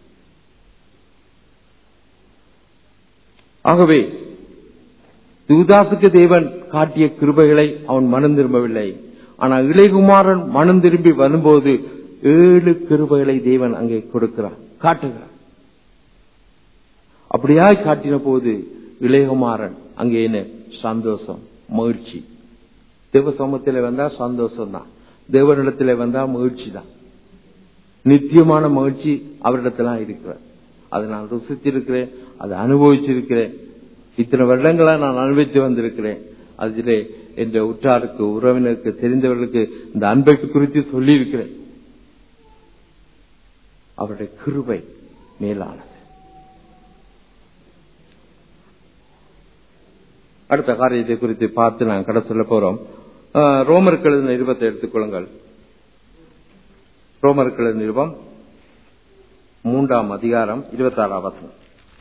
ஆகவே யூதாசுக்கு தேவன் காட்டிய கிருபைகளை அவன் மனம் திரும்பவில்லை ஆனால் இளைகுமாரன் மனம் திரும்பி வரும்போது ஏழு கிருபைகளை தேவன் அங்கே கொடுக்கிறார் காட்டுகிறார் அப்படியாய் காட்டின போது இளையகுமாரன் அங்கே என்ன சந்தோஷம் மகிழ்ச்சி தேவ சமூகத்தில் வந்தா சந்தோஷம் தான் தேவனிடத்தில் வந்தா மகிழ்ச்சி தான் நித்தியமான மகிழ்ச்சி அவரிடத்துல இருக்கிறார் அதை நான் ருசித்திருக்கிறேன் அதை அனுபவிச்சிருக்கிறேன் இத்தனை வருடங்களா நான் அனுபவித்து வந்திருக்கிறேன் அதிலே என்ற உற்றாருக்கு உறவினருக்கு தெரிந்தவர்களுக்கு இந்த அன்பை குறித்து சொல்லி இருக்கிறேன் அவருடைய கிருபை மேலானது அடுத்த காரியத்தை குறித்து பார்த்து நான் கடை சொல்ல போறோம் ரோமர்கள் நிருபத்தை எடுத்துக்கொள்ளுங்கள் ரோமர்கள் நிருபம் மூன்றாம் அதிகாரம் இருபத்தி ஆறாம் வசனம்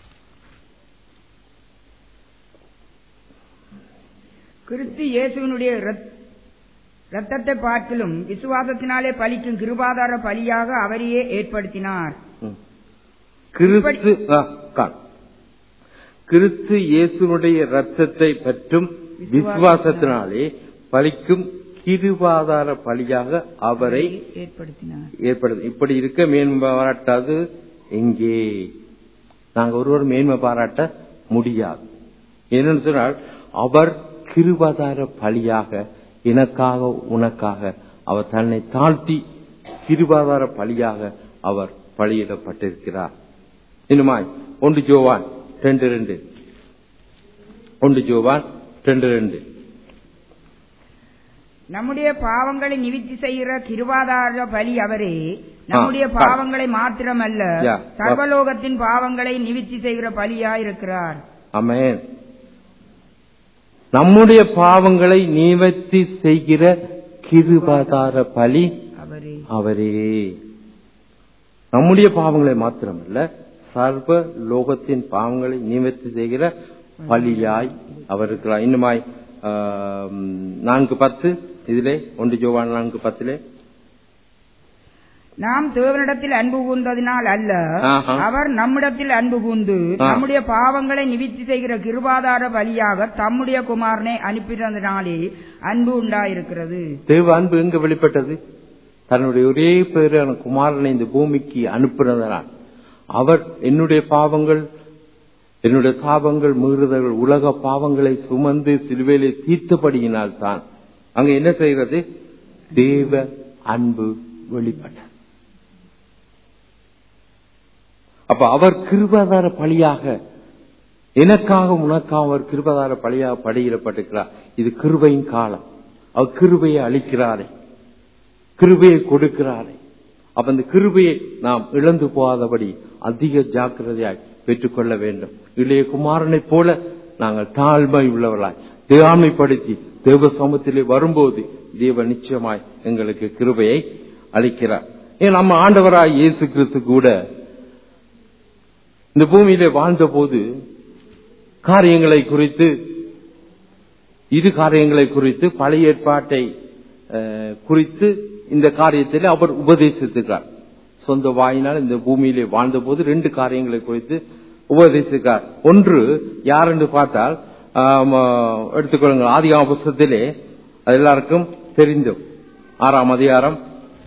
கிறிஸ்து இயேசுவினுடைய ரத்தத்தை பார்க்கிலும் விசுவாசத்தினாலே பலிக்கும் கிருபாதார பலியாக அவரையே ஏற்படுத்தினார் கிறிஸ்து கிறிஸ்து இயேசுனுடைய ரத்தத்தை பற்றும் விசுவாசத்தினாலே பலிக்கும் கிருபாதார பலியாக அவரை ஏற்படுத்தினார் ஏற்படுத்த இப்படி இருக்க மேன்மை பாராட்டாது எங்கே நாங்க ஒருவர் மேன்மை பாராட்ட முடியாது என்னன்னு சொன்னால் அவர் கிருபாதார பலியாக எனக்காக உனக்காக அவர் தன்னை தாழ்த்தி கிருபாதார பலியாக அவர் பலியிடப்பட்டிருக்கிறார் இன்னுமாய் ஒன்று ஜோவான் ரெண்டு ரெண்டு ஒன்று ஜோவான் ரெண்டு ரெண்டு நம்முடைய பாவங்களை நிவித்தி செய்கிற கிருபாதார பலி அவரே நம்முடைய ஆ, பாவங்களை மாத்திரமல்ல Yeah. சர்வலோகத்தின் பாவங்களை நிவித்தி செய்கிற பலியாயிருக்கிறார் அமேன் நம்முடைய பாவங்களை நிவர்த்தி செய்கிற கிருபாதார பலி அவரே அவரே நம்முடைய பாவங்களை மாத்திரமல்ல சர்வ லோகத்தின் பாவங்களை நிவர்த்தி செய்கிற பலியாய் அவர் இருக்கிறார் இன்னுமாய் ஆம், நான்கு பத்து இதிலே ஒன்று ஜோவான் நான்கு பத்திலே நாம் தேவனிடத்தில் அன்பு கூர்ந்ததினால் அல்ல ஆஹா. அவர் நம்மிடத்தில் அன்பு கூர்ந்து ஆ. நம்முடைய பாவங்களை நிவித்தி செய்கிற கிருபாதார பலியாக தம்முடைய குமாரனை அனுப்பினதினாலே அன்பு உண்டாயிருக்கிறது தேவ அன்பு எங்க வெளிப்பட்டது தன்னுடைய ஒரே பேரான குமாரனை இந்த பூமிக்கு அனுப்புனதனால் அவர் என்னுடைய பாவங்கள் என்னுடைய சாபங்கள் மீறுதல்கள் உலக பாவங்களை சுமந்து சிலுவையிலே தீர்த்தபடியினால் தான் அங்க என்ன செய்கிறது தேவ அன்பு வெளிப்பட்டது அப்ப அவர் கிருபாதார பலியாக எனக்காக உனக்காக அவர் கிருபதார பலியாக பலியிடப்பட்டிருக்கிறார் இது கிருபையின் காலம் அவர் கிருபையை அளிக்கிறாரே கிருபையை கொடுக்கிறாரே அப்ப அந்த கிருபையை நாம் இழந்து போகாதபடி அதிக ஜாக்கிரதையாய் பெற்றுக்கொள்ள வேண்டும் இளைய குமாரனைப் போல நாங்கள் தாழ்மை உள்ளவர்களாய் தேவாமைப்படுத்தி தேவ சமூகத்திலே வரும்போது தேவ நிச்சயமாய் எங்களுக்கு கிருபையை அளிக்கிறார் ஏன் நம்ம ஆண்டவராய் இயேசு கிறிஸ்து கூட இந்த பூமியிலே வாழ்ந்த போது காரியங்களை குறித்து இரு காரியங்களை குறித்து பழைய ஏற்பாட்டை அஹ், குறித்து இந்த காரியத்தில் அவர் உபதேசித்திருக்கிறார் சொந்த வாயினால் இந்த பூமியிலே வாழ்ந்த போது ரெண்டு காரியங்களை குறித்து உபதேசிக்கிறார் ஒன்று யார் என்று பார்த்தால் ஆம், எடுத்துக்கொள்ளுங்கள் ஆதிகாம புஸ்தகத்திலே அது எல்லாருக்கும் தெரிந்தும் ஆறாம் அதிகாரம்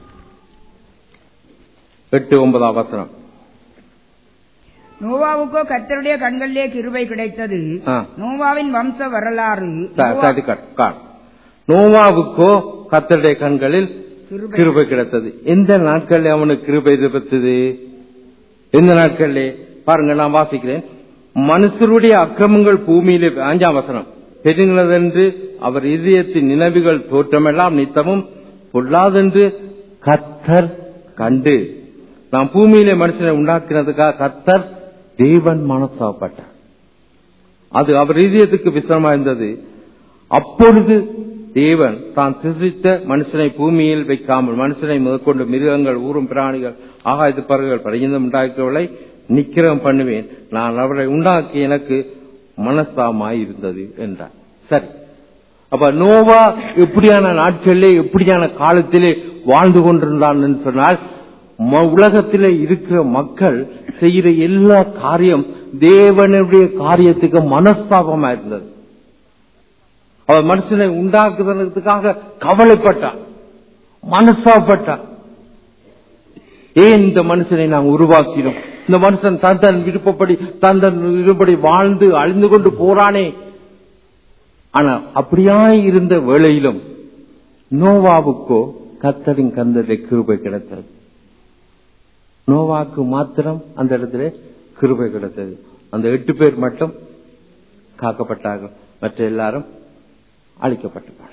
எட்டு ஒன்பதாம் வசனம் நோவாவுக்கோ கர்த்தருடைய கண்களிலே கிருபை கிடைத்தது ஆ. நோவாவின் வம்ச வரலாறு த- நோவா- தட்டி காட்டு, காட்டு. நோவாவுக்கோ கத்தருடைய கண்களில் கிருபை. கிருபை கிடைத்தது எந்த நாட்கள்ல அவனுக்கு கிருபை கிடைத்தது எந்த நாட்கள்ல பாருங்க நான் வாசிக்கிறேன் மனுஷருடைய அக்கிரமங்கள் பூமியிலே அஞ்சாம் வசனம் பெருங்களதென்று அவர் இதயத்தின் நினைவுகள் தோற்றமெல்லாம் நித்தமும் பொல்லாதென்று கத்தர் கண்டு நாம் பூமியிலே மனுஷனை உண்டாக்கினதுக்காக கத்தர் தேவன் மனசாப்பட்டார் அது அவர் இதயத்துக்கு விசனமா இருந்தது அப்பொழுது தேவன் தான் சிருஷ்டித்த மனுஷனை பூமியில் வைக்காமல் மனுஷனை முதற்கொண்டு மிருகங்கள் ஊரும் பிராணிகள் ஆகாயத்து பறவைகள் பரிந்தம் உண்டாக்கியவளை நிக்கிரம் பண்ணுவேன் நான் அவரை உண்டாக்கி எனக்கு மனஸ்தாமாய் இருந்தது என்றார் சரி அப்ப நோவா எப்படியான நாட்களிலே எப்படியான காலத்திலே வாழ்ந்து கொண்டிருந்தான் என்று சொன்னால் ம- உலகத்திலே இருக்கிற மக்கள் செய்கிற எல்லா காரியம் தேவனுடைய காரியத்துக்கு மனஸ்தாபமா இருந்தது அவர் மனுஷனை உண்டாக்குறதுக்காக கவலைப்பட்டார் மனசாப்பட்டார் ஏன் இந்த மனுஷனை நாம் உருவாக்கினோம் இந்த மனுஷன் தன் தன் விருப்பப்படி தன் தன் விருப்பப்படி வாழ்ந்து அழிந்து கொண்டு போறானே ஆனா அப்படியாய் இருந்த வேளையிலும் நோவாவுக்கோ கத்தரின் கந்ததை கிருபை கிடைத்தது நோவாக்கு மாத்திரம் அந்த இடத்துல கிருபை கிடைத்தது அந்த எட்டு பேர் மட்டும் காக்கப்பட்டார்கள் மற்ற எல்லாரும் அழிக்கப்பட்டு போனார்கள்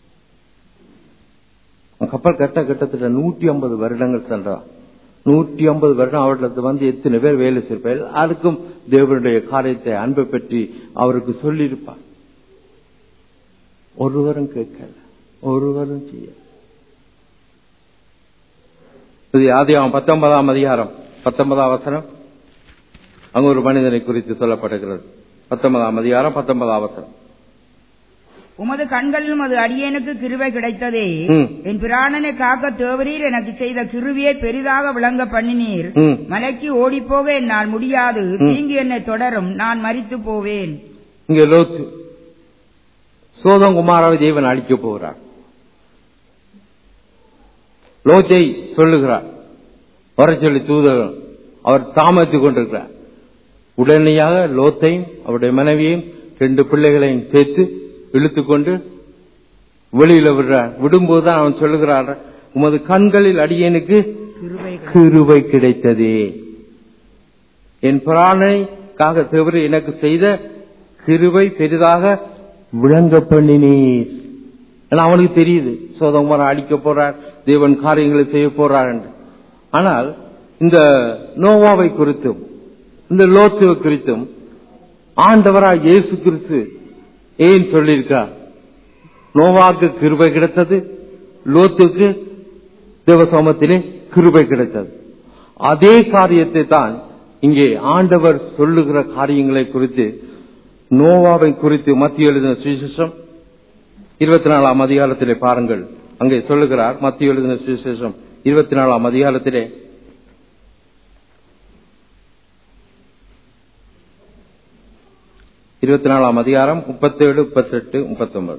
கப்பல் கட்ட கிட்டத்தட்ட நூற்றி ஐம்பது வருடங்கள் சென்றார் நூற்றி ஐம்பது வருடம் அவர்களுக்கு வந்து எத்தனை பேர் வேலை செய்வார் அதுக்கும் தேவனுடைய காரியத்தை அன்பை பற்றி அவருக்கு சொல்லியிருப்பார் ஒருவரும் கேட்கல ஒருவரும் செய்ய இது ஆதியாகம் பத்தொன்பதாம் அதிகாரம் பத்தொன்பதாம் வசனம் அங்க ஒரு மனிதனை குறித்து சொல்லப்படுகிறது பத்தொன்பதாம் அதிகாரம் பத்தொன்பதாம் வசனம் உமது கண்களில் உமது அடியேனுக்கு கிருபை கிடைத்ததே ம். என் பிராணனை காக்க தேவரீர் எனக்கு செய்த கிருவியை பெரிதாக விளங்க பண்ணினீர் ம். மலைக்கு ஓடிப்போக என்னால் முடியாது ம். தீங்கு என்னை தொடரும் நான் மரித்து போவேன் இங்க லோத்து சோதம் குமாராவை தேவன் அழிக்க போகிறார் லோத்தை சொல்லுகிறார் வர சொல்லி தூதர் அவர் தாமதித்துக் கொண்டிருக்கிறார் உடனடியாக லோத்தையும் அவருடைய மனைவியையும் ரெண்டு பிள்ளைகளையும் சேர்த்து இழுத்துக்கொண்டு வெளியில விடுறார் விடும்போதுதான் அவன் சொல்லுகிறார் உமது கண்களில் அடியேனுக்கு கிருபை கிடைத்தது. கிருபை கிடைத்ததே என் பிராணனைக்காக தேவர் எனக்கு செய்த கிருபை பெரிதாக விளங்க பண்ணினீர் ஏன்னா அவனுக்கு தெரியுது சோதமரம் அடிக்க போறார் தேவன் காரியங்களை செய்ய போறார் என்று ஆனால் இந்த நோவாவை குறித்தும் இந்த லோத்துவை குறித்தும் ஆண்டவராய் இயேசு கிறிஸ்து ஏன் சொல்லியிருக்கார் நோவாக்கு கிருபை கிடைத்தது லோத்துக்கு தேவசோமத்திலே கிருபை கிடைத்தது அதே காரியத்தை தான் இங்கே ஆண்டவர் சொல்லுகிற காரியங்களை குறித்து நோவாவை குறித்து மத்திய எழுதின சுவிசேஷம் இருபத்தி நாலாம் அதிகாரத்திலே பாருங்கள் அங்கே சொல்லுகிறார் மத்திய எழுதின சுவிசேஷம் இருபத்தி நாலாம் அதிகாரத்திலே இருபத்தி நாலாம் அதிகாரம் முப்பத்தேழு முப்பத்தெட்டு முப்பத்தொன்பது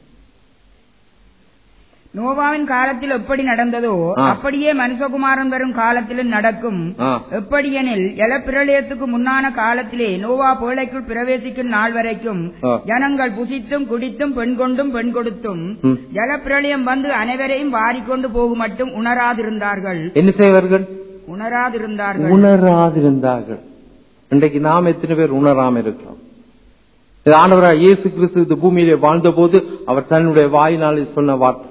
நோவாவின் காலத்தில் எப்படி நடந்ததோ ஆ. அப்படியே மனுஷகுமாரன் வரும் காலத்திலும் நடக்கும் ஆ. எப்படியெனில் ஜலப்பிரளயத்துக்கு முன்னான காலத்திலே நோவா பேழைக்குள் பிரவேசிக்கும் நாள் வரைக்கும் ஆ. ஜனங்கள் புசித்தும் குடித்தும் பெண் கொண்டும் பெண் கொடுத்தும் ம். ஜலப்பிரளயம் வந்து அனைவரையும் வாரிக்கொண்டு போகும் மட்டும் உணராதிருந்தார்கள் என்ன செய்வார்கள் உணராதிருந்தார்கள் உணராதிருந்தார்கள் இன்றைக்கு நாம் எத்தனை பேர் உணராம இருக்கிறோம் இது ஆண்டவராய் இயேசு கிறிஸ்து இந்த பூமியிலே வாழ்ந்த போது அவர் தன்னுடைய வாயினால் சொன்ன வார்த்தை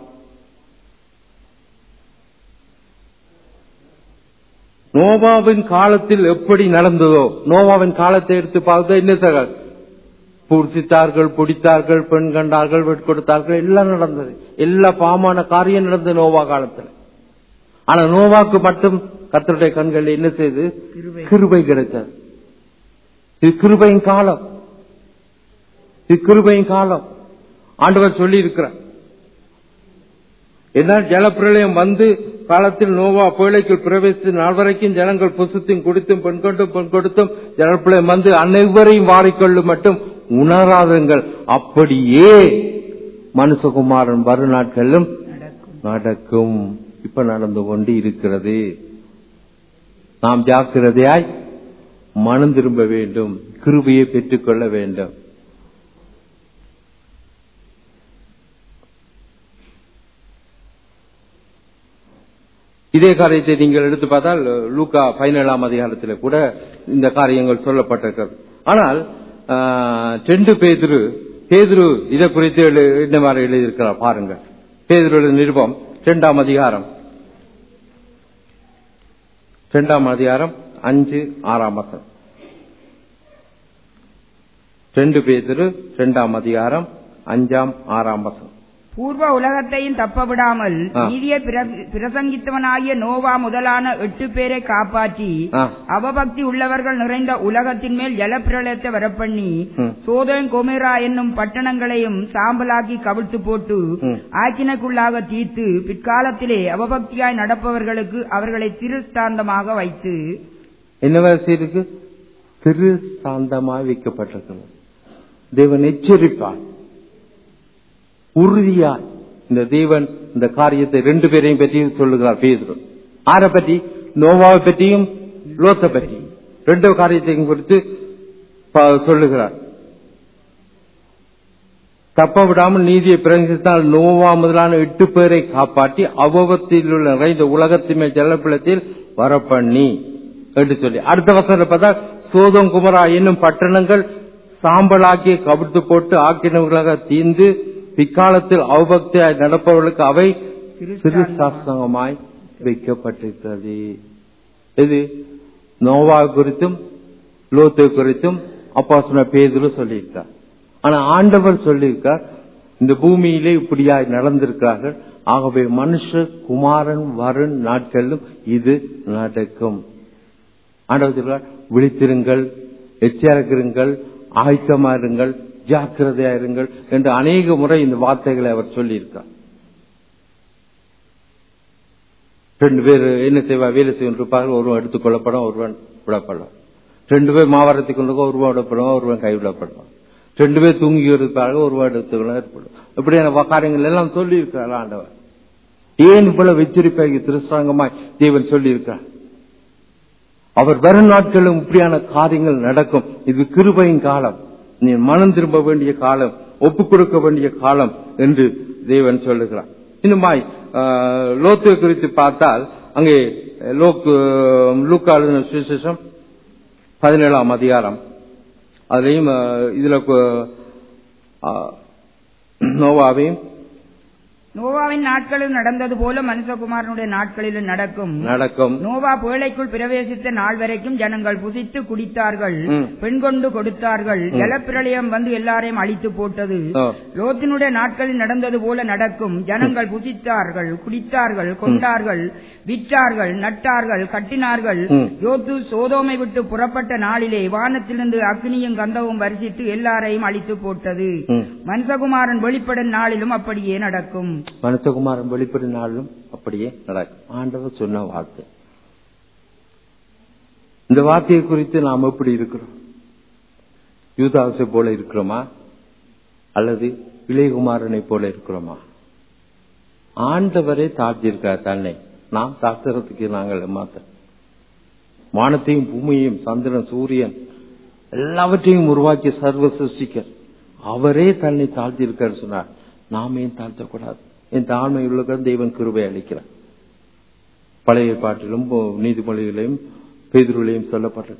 நோவாவின் காலத்தில் எப்படி நடந்ததோ நோவாவின் காலத்தை எடுத்து பார்த்தா என்ன சார் புடித்தார்கள் பிடித்தார்கள் பெண் கண்டார்கள் வெட் கொடுத்தார்கள் எல்லாம் நடந்தது எல்லா பாமான காரியம் நடந்தது நோவா காலத்தில் ஆனா நோவாக்கு மட்டும் கர்த்தருடைய கண்கள் என்ன செய்து கிருபை. கிருபை கிடைத்தது இது கிருபையின் காலம் இது கிருபையின் காலம் ஆண்டவர் சொல்லி இருக்கிறார் என்ன ஜலப்பிரளயம் வந்து காலத்தில் நோவா பேழைக்குள் பிரவேசித்து நாள் வரைக்கும் ஜனங்கள் புசுத்தும் குடித்தும் பெண் கொண்டும் பெண் கொடுத்தும் ஜலப்பிரளயம் வந்து அனைவரையும் வாரிக்கொள்ளும் மட்டும் உணராதுங்கள் அப்படியே மனுஷகுமாரன் வரும் நாட்களிலும் நடக்கும் நடக்கும் இப்ப நடந்து கொண்டு இருக்கிறது நாம் ஜாக்கிரதையாய் மனம் திரும்ப வேண்டும் கிருபையை பெற்றுக்கொள்ள வேண்டும் இதே காரியத்தை நீங்கள் எடுத்து பார்த்தால் லூக்கா பதினேழாம் அதிகாரத்தில் கூட இந்த காரியங்கள் சொல்லப்பட்டிருக்கிறது ஆனால் ஆஹ், ரெண்டு பேதுரு பேதுரு இதை குறித்து எழு- இந்த மாதிரி எழுதியிருக்கிறார் பாருங்க பேதுரு நிருபம் இரண்டாம் அதிகாரம் இரண்டாம் அதிகாரம் அஞ்சு ஆறாம் வசனம் ரெண்டு பேதுரு இரண்டாம் அதிகாரம் அஞ்சாம் ஆறாம் வசனம் பூர்வ உலகத்தையும் தப்ப விடாமல் ஆ. நீதியை பிர- பிரசங்கித்தவனாகிய நோவா முதலான எட்டு பேரை காப்பாற்றி ஆ. அவபக்தி உள்ளவர்கள் நிறைந்த உலகத்தின் மேல் ஜலப்பிரளயத்தை வரப்பண்ணி ம். சோதன் கொமேரா என்னும் பட்டணங்களையும் சாம்பலாக்கி கவிழ்த்து போட்டு ம். ஆக்கினைக்குள்ளாக தீர்த்து பிற்காலத்திலே அவபக்தியாய் நடப்பவர்களுக்கு அவர்களை திருஸ்தாந்தமாக வைத்து என்ன வரிசை இருக்கு திரு சாந்தமாய் வைக்கப்பட்டிருக்கிறது தேவன் எச்சரிப்பார் உறுதியாய் இந்த தேவன் இந்த காரியத்தை ரெண்டு பேரையும் பற்றியும் சொல்லுகிறார் பேதுரு ஆரை பற்றி நோவாவை பற்றியும் லோத்தை பற்றி ரெண்டு காரியத்தையும் குறித்து ப- சொல்லுகிறார் தப்ப விடாமல் நீதியை பிரகசித்தால் நோவா முதலான எட்டு பேரை காப்பாற்றி அபவத்தில் உள்ள நிறைந்த உலகத்தின் மேல் ஜலப்பிளத்தில் வரப்பண்ணி என்று சொல்லி அடுத்த வசனம் பார்த்தா சோதம் குமரா என்னும் பட்டணங்கள் சாம்பலாக்கி கவிழ்த்து போட்டு ஆக்கினவர்களாக தீர்ந்து பிற்காலத்தில் அவபக்தியாய் நடப்பவர்களுக்கு அவை சிறு சாஸ்திரமாய் வைக்கப்பட்டிருக்கிறது இது நோவா குறித்தும் லோத்து குறித்தும் அப்பா சொன்ன பேதுரு சொல்லியிருக்கார் ஆனா ஆண்டவர் சொல்லியிருக்கார் இந்த பூமியிலே இப்படியாய் நடந்திருக்கிறார்கள் ஆகவே மனுஷ குமாரன் வரும் நாட்களிலும் இது நடக்கும் ஆண்டவர் சொல்றார் விழித்திருங்கள் எச்சரிக்கிறங்கள் ஆயத்தமா இருங்கள் ஜாக்கிரதையா இருங்கள் என்று அநேக முறை இந்த வார்த்தைகளை அவர் சொல்லியிருக்கார் ரெண்டு பேர் என்ன செய்வா வேலை செய்து இருப்பார்கள் ஒருவன் எடுத்துக் கொள்ளப்படும் ஒருவன் விடப்படும் ரெண்டு பேர் மாவரத்துக்கு கொண்டு ஒருவன் விடப்படுவான் ஒருவன் கைவிடப்படுவான் ரெண்டு பேர் தூங்கி இருப்பார்கள் ஒருவன் எடுத்துக்கொள்ள ஏற்படும் இப்படியான காரியங்கள் எல்லாம் சொல்லி இருக்கிறார் ஆண்டவர் ஏன் இவ்வளவு எச்சரிப்பாகி திருஷ்டாங்கமாய் தேவன் சொல்லி இருக்கிறார் அவர் வரும் நாட்களும் இப்படியான காரியங்கள் நடக்கும் இது கிருபையின் காலம் நீ மனம் திரும்ப வேண்டிய காலம் ஒப்புக் கொடுக்க வேண்டிய காலம் என்று தேவன் சொல்லுகிறார் இன்னுமாய் ஆஹ், லோத்து குறித்து பார்த்தால் அங்கே லோக்கு லூக்கா எழுதின சுவிசேஷம் பதினேழாம் அதிகாரம் அதுலயும் அஹ், இதுல கு- அஹ், நோவாவையும் நோவாவின் நாட்களில் நடந்தது போல மனுஷகுமாரனுடைய நாட்களிலும் நடக்கும் நடக்கும் நோவா பேழைக்குள் பிரவேசித்த நாள் வரைக்கும் ஜனங்கள் புசித்து குடித்தார்கள் ம். பெண் கொண்டு கொடுத்தார்கள் ஜலப்பிரளயம் வந்து எல்லாரையும் அழித்து போட்டது ஆ. லோத்தினுடைய நாட்களில் நடந்தது போல நடக்கும் ஜனங்கள் புசித்தார்கள் குடித்தார்கள் கொண்டார்கள் விற்றார்கள் நட்டார்கள் கட்டினார்கள் ம். யோத்து சோதோமை விட்டு புறப்பட்ட நாளிலே வானத்திலிருந்து அக்னியும் கந்தவும் வரிசித்து எல்லாரையும் அழித்து போட்டது ம். மனுஷகுமாரன் வெளிப்படும் நாளிலும் அப்படியே நடக்கும் மனுஷகுமாரன் வெளிப்படும் நாளிலும் அப்படியே நடக்கும் ஆண்டவர் சொன்ன வார்த்தை இந்த வார்த்தையை குறித்து நாம் எப்படி இருக்கிறோம் யூதாசை போல இருக்கிறோமா அல்லது இளையகுமாரனை போல இருக்கிறோமா ஆண்டவரே தாழ்த்தியிருக்கார் தன்னை நாம் தாக்குறதுக்கு நாங்கள் மாத்த வானத்தையும் பூமியையும் சந்திரன் சூரியன் எல்லாவற்றையும் உருவாக்கி சர்வ சிருஷ்டிக்க அவரே தன்னை தாழ்த்தியிருக்கார் சொன்னார் நாம் ஏன் தாழ்த்தக்கூடாது என் தாழ்மை உள்ள தெய்வன் கிருபை அளிக்கிறார் பழைய பாட்டிலும் நீதிமொழிகளையும் பேதுருளையும் சொல்லப்பட்டது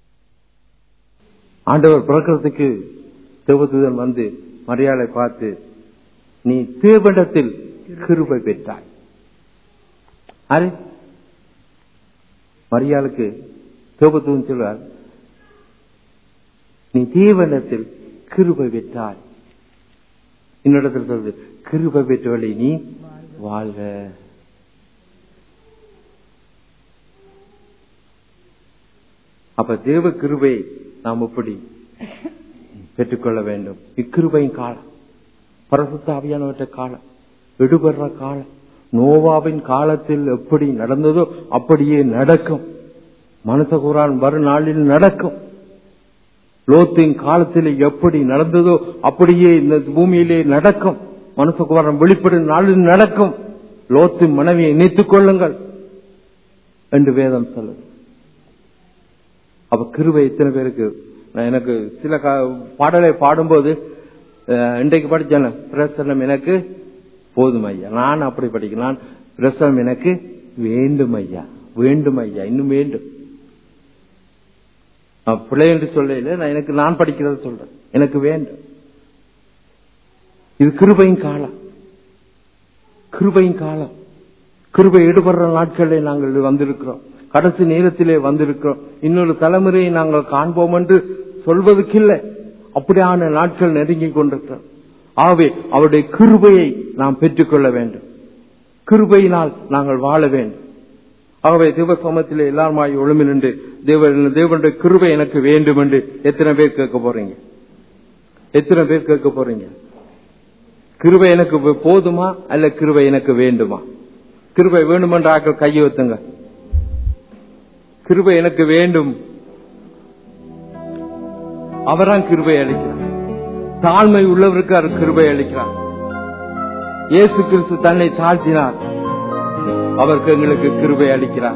ஆண்டவர் பிறக்கிறதுக்கு தேவதூதன் வந்து மரியாதை பார்த்து நீ தேவனிடத்தில் கிருபை பெற்றாய் அரே மரியாளுக்கு தேவதூதன் சொல்வார் நீ தேவனிடத்தில் கிருபை பெற்றாய் இன்னொருத்தர் சொல்றது கிருபை பெற்றவளை நீ வாழ்க அப்ப தேவ கிருபை நாம் எப்படி பெற்றுக்கொள்ள வேண்டும் இக்கிருபையின் காலம் பரசுத்த ஆவியானவற்ற காலம் எடுபடுற காலம் நோவாவின் காலத்தில் எப்படி நடந்ததோ அப்படியே நடக்கும் மனசகுரான் வரும் நாளில் நடக்கும் லோத்தின் காலத்தில் எப்படி நடந்ததோ அப்படியே இந்த பூமியிலே நடக்கும் மனசுகுமாரன் வெளிப்படும் நாளில் நடக்கும் லோத்தின் மனைவியை இணைத்துக் கொள்ளுங்கள் என்று வேதம் சொல்லுது அப்ப கிருபை எத்தனை பேருக்கு நான் எனக்கு சில கா- பாடலை பாடும்போது அஹ், இன்றைக்கு படிச்சேன் பிரசனம் எனக்கு போதும் ஐயா நான் அப்படி படிக்கிறேன் நான் பிரசனம் எனக்கு வேண்டும் ஐயா வேண்டும் ஐயா இன்னும் வேண்டும் நான் பிள்ளை என்று சொல்லல நான் எனக்கு நான் படிக்கிறத சொல்றேன் எனக்கு வேண்டும் இது கிருபையின் காலம் கிருபையின் காலம் கிருபை ஈடுபடுற நாட்களிலே நாங்கள் வந்திருக்கிறோம் கடைசி நேரத்திலே வந்திருக்கிறோம் இன்னொரு தலைமுறையை நாங்கள் காண்போம் என்று சொல்வதற்கில்லை அப்படியான நாட்கள் நெருங்கி கொண்டிருக்கிறோம் ஆகவே அவருடைய கிருபையை நாம் பெற்றுக்கொள்ள வேண்டும் கிருபையினால் நாங்கள் வாழ வேண்டும் ஆகவே தேவ சமத்திலே எல்லாருமாய் ஒழுமி நின்று தேவ- தேவனுடைய கிருபை எனக்கு வேண்டும் என்று எத்தனை பேர் கேட்க போறீங்க எத்தனை பேர் கேட்க போறீங்க கிருபை எனக்கு போதுமா அல்ல கிருபை எனக்கு வேண்டுமா கிருபை வேண்டுமென்ற ஆக்கள் கையை வைத்துங்க கிருபை எனக்கு வேண்டும் அவரான் கிருபை அளிக்கிறார் தாழ்மை உள்ளவருக்கு அவர் கிருபை அளிக்கிறார் இயேசு கிறிஸ்து தன்னை தாழ்த்தினார் அவருக்கு எங்களுக்கு கிருபை அளிக்கிறார்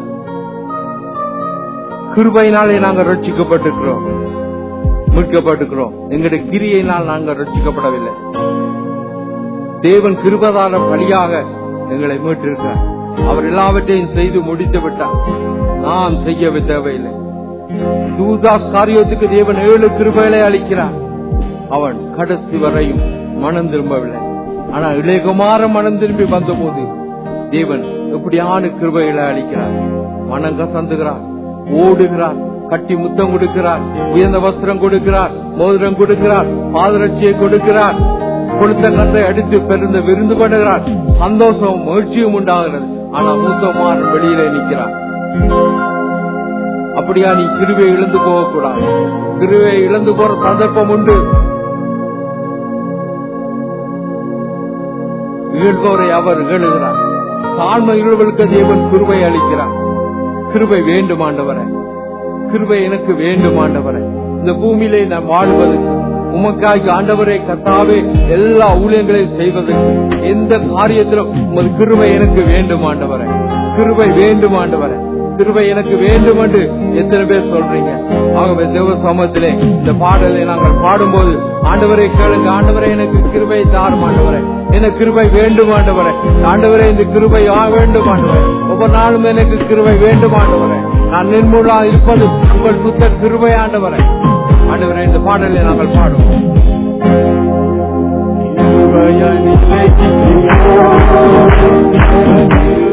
கிருபையினாலே நாங்கள் ரட்சிக்கப்பட்டிருக்கிறோம் மீட்கப்பட்டிருக்கிறோம் எங்களுடைய கிரியையினால் நாங்கள் ரட்சிக்கப்படவில்லை தேவன் கிருபதான பலியாக எங்களை மீட்டிருக்கிறார் அவர் எல்லாவற்றையும் செய்து முடித்து விட்டார் நாம் செய்ய தேவையில்லை தூதா காரியத்துக்கு தேவன் ஏழு கிருபைகளை அளிக்கிறார் அவன் கடைசி வரையும் மனம் திரும்பவில்லை ஆனா இளையகுமார மனம் திரும்பி வந்தபோது தேவன் எப்படியான கிருபைகளை அளிக்கிறார் மனம் கசந்துகிறார் ஓடுகிறார் கட்டி முத்தம் கொடுக்கிறார் உயர்ந்த வஸ்திரம் கொடுக்கிறார் மோதிரம் கொடுக்கிறார் பாதரட்சியை கொடுக்கிறார் கொடுத்த கத்தை அடித்து பெருந்த விருந்து பண்ணுகிறார் சந்தோஷம் மகிழ்ச்சியும் உண்டாகிறது ஆனா மூத்தமாறன் வெளியிலே நிற்கிறார் அப்படியா நீ கிருவை இழந்து போகக்கூடாது கிருவை இழந்து போற சந்தர்ப்பம் உண்டு இகழ்வோரை அவர் இகழுகிறார் தாழ்மை இழுவலுக்கு தேவன் கிருபை அளிக்கிறார் கிருபை வேண்டும் ஆண்டவரே கிருபை எனக்கு வேண்டும் ஆண்டவரே இந்த பூமியிலே நான் வாழ்வதற்கு உமக்காக ஆண்டவரே கத்தாவே எல்லா ஊழியங்களையும் செய்வதற்கு எந்த காரியத்திலும் உமது கிருபை எனக்கு வேண்டும் ஆண்டவரே கிருபை வேண்டும் ஆண்டவரே கிருபை எனக்கு வேண்டும் என்று எத்தனை பேர் சொல்றீங்க ஆகவே தேவ சமூகத்திலே இந்த பாடலை நாங்கள் பாடும்போது ஆண்டவரை கேளுங்க ஆண்டவரே எனக்கு கிருபை தாரும் ஆண்டவரே எனக்கு கிருபை வேண்டும் ஆண்டவரே ஆண்டவரே இந்த கிருபை ஆ வேண்டும் ஆண்டவரே ஒவ்வொரு நாளும் எனக்கு கிருபை வேண்டும் ஆண்டவரே நான் நின்முழா இருப்பது உங்கள் சுத்த கிருபை ஆண்டவரே ஆண்டவரே இந்த பாடலை நாங்கள் பாடுவோம் கிருபையாய் நிலைத்திருக்கிறோம்.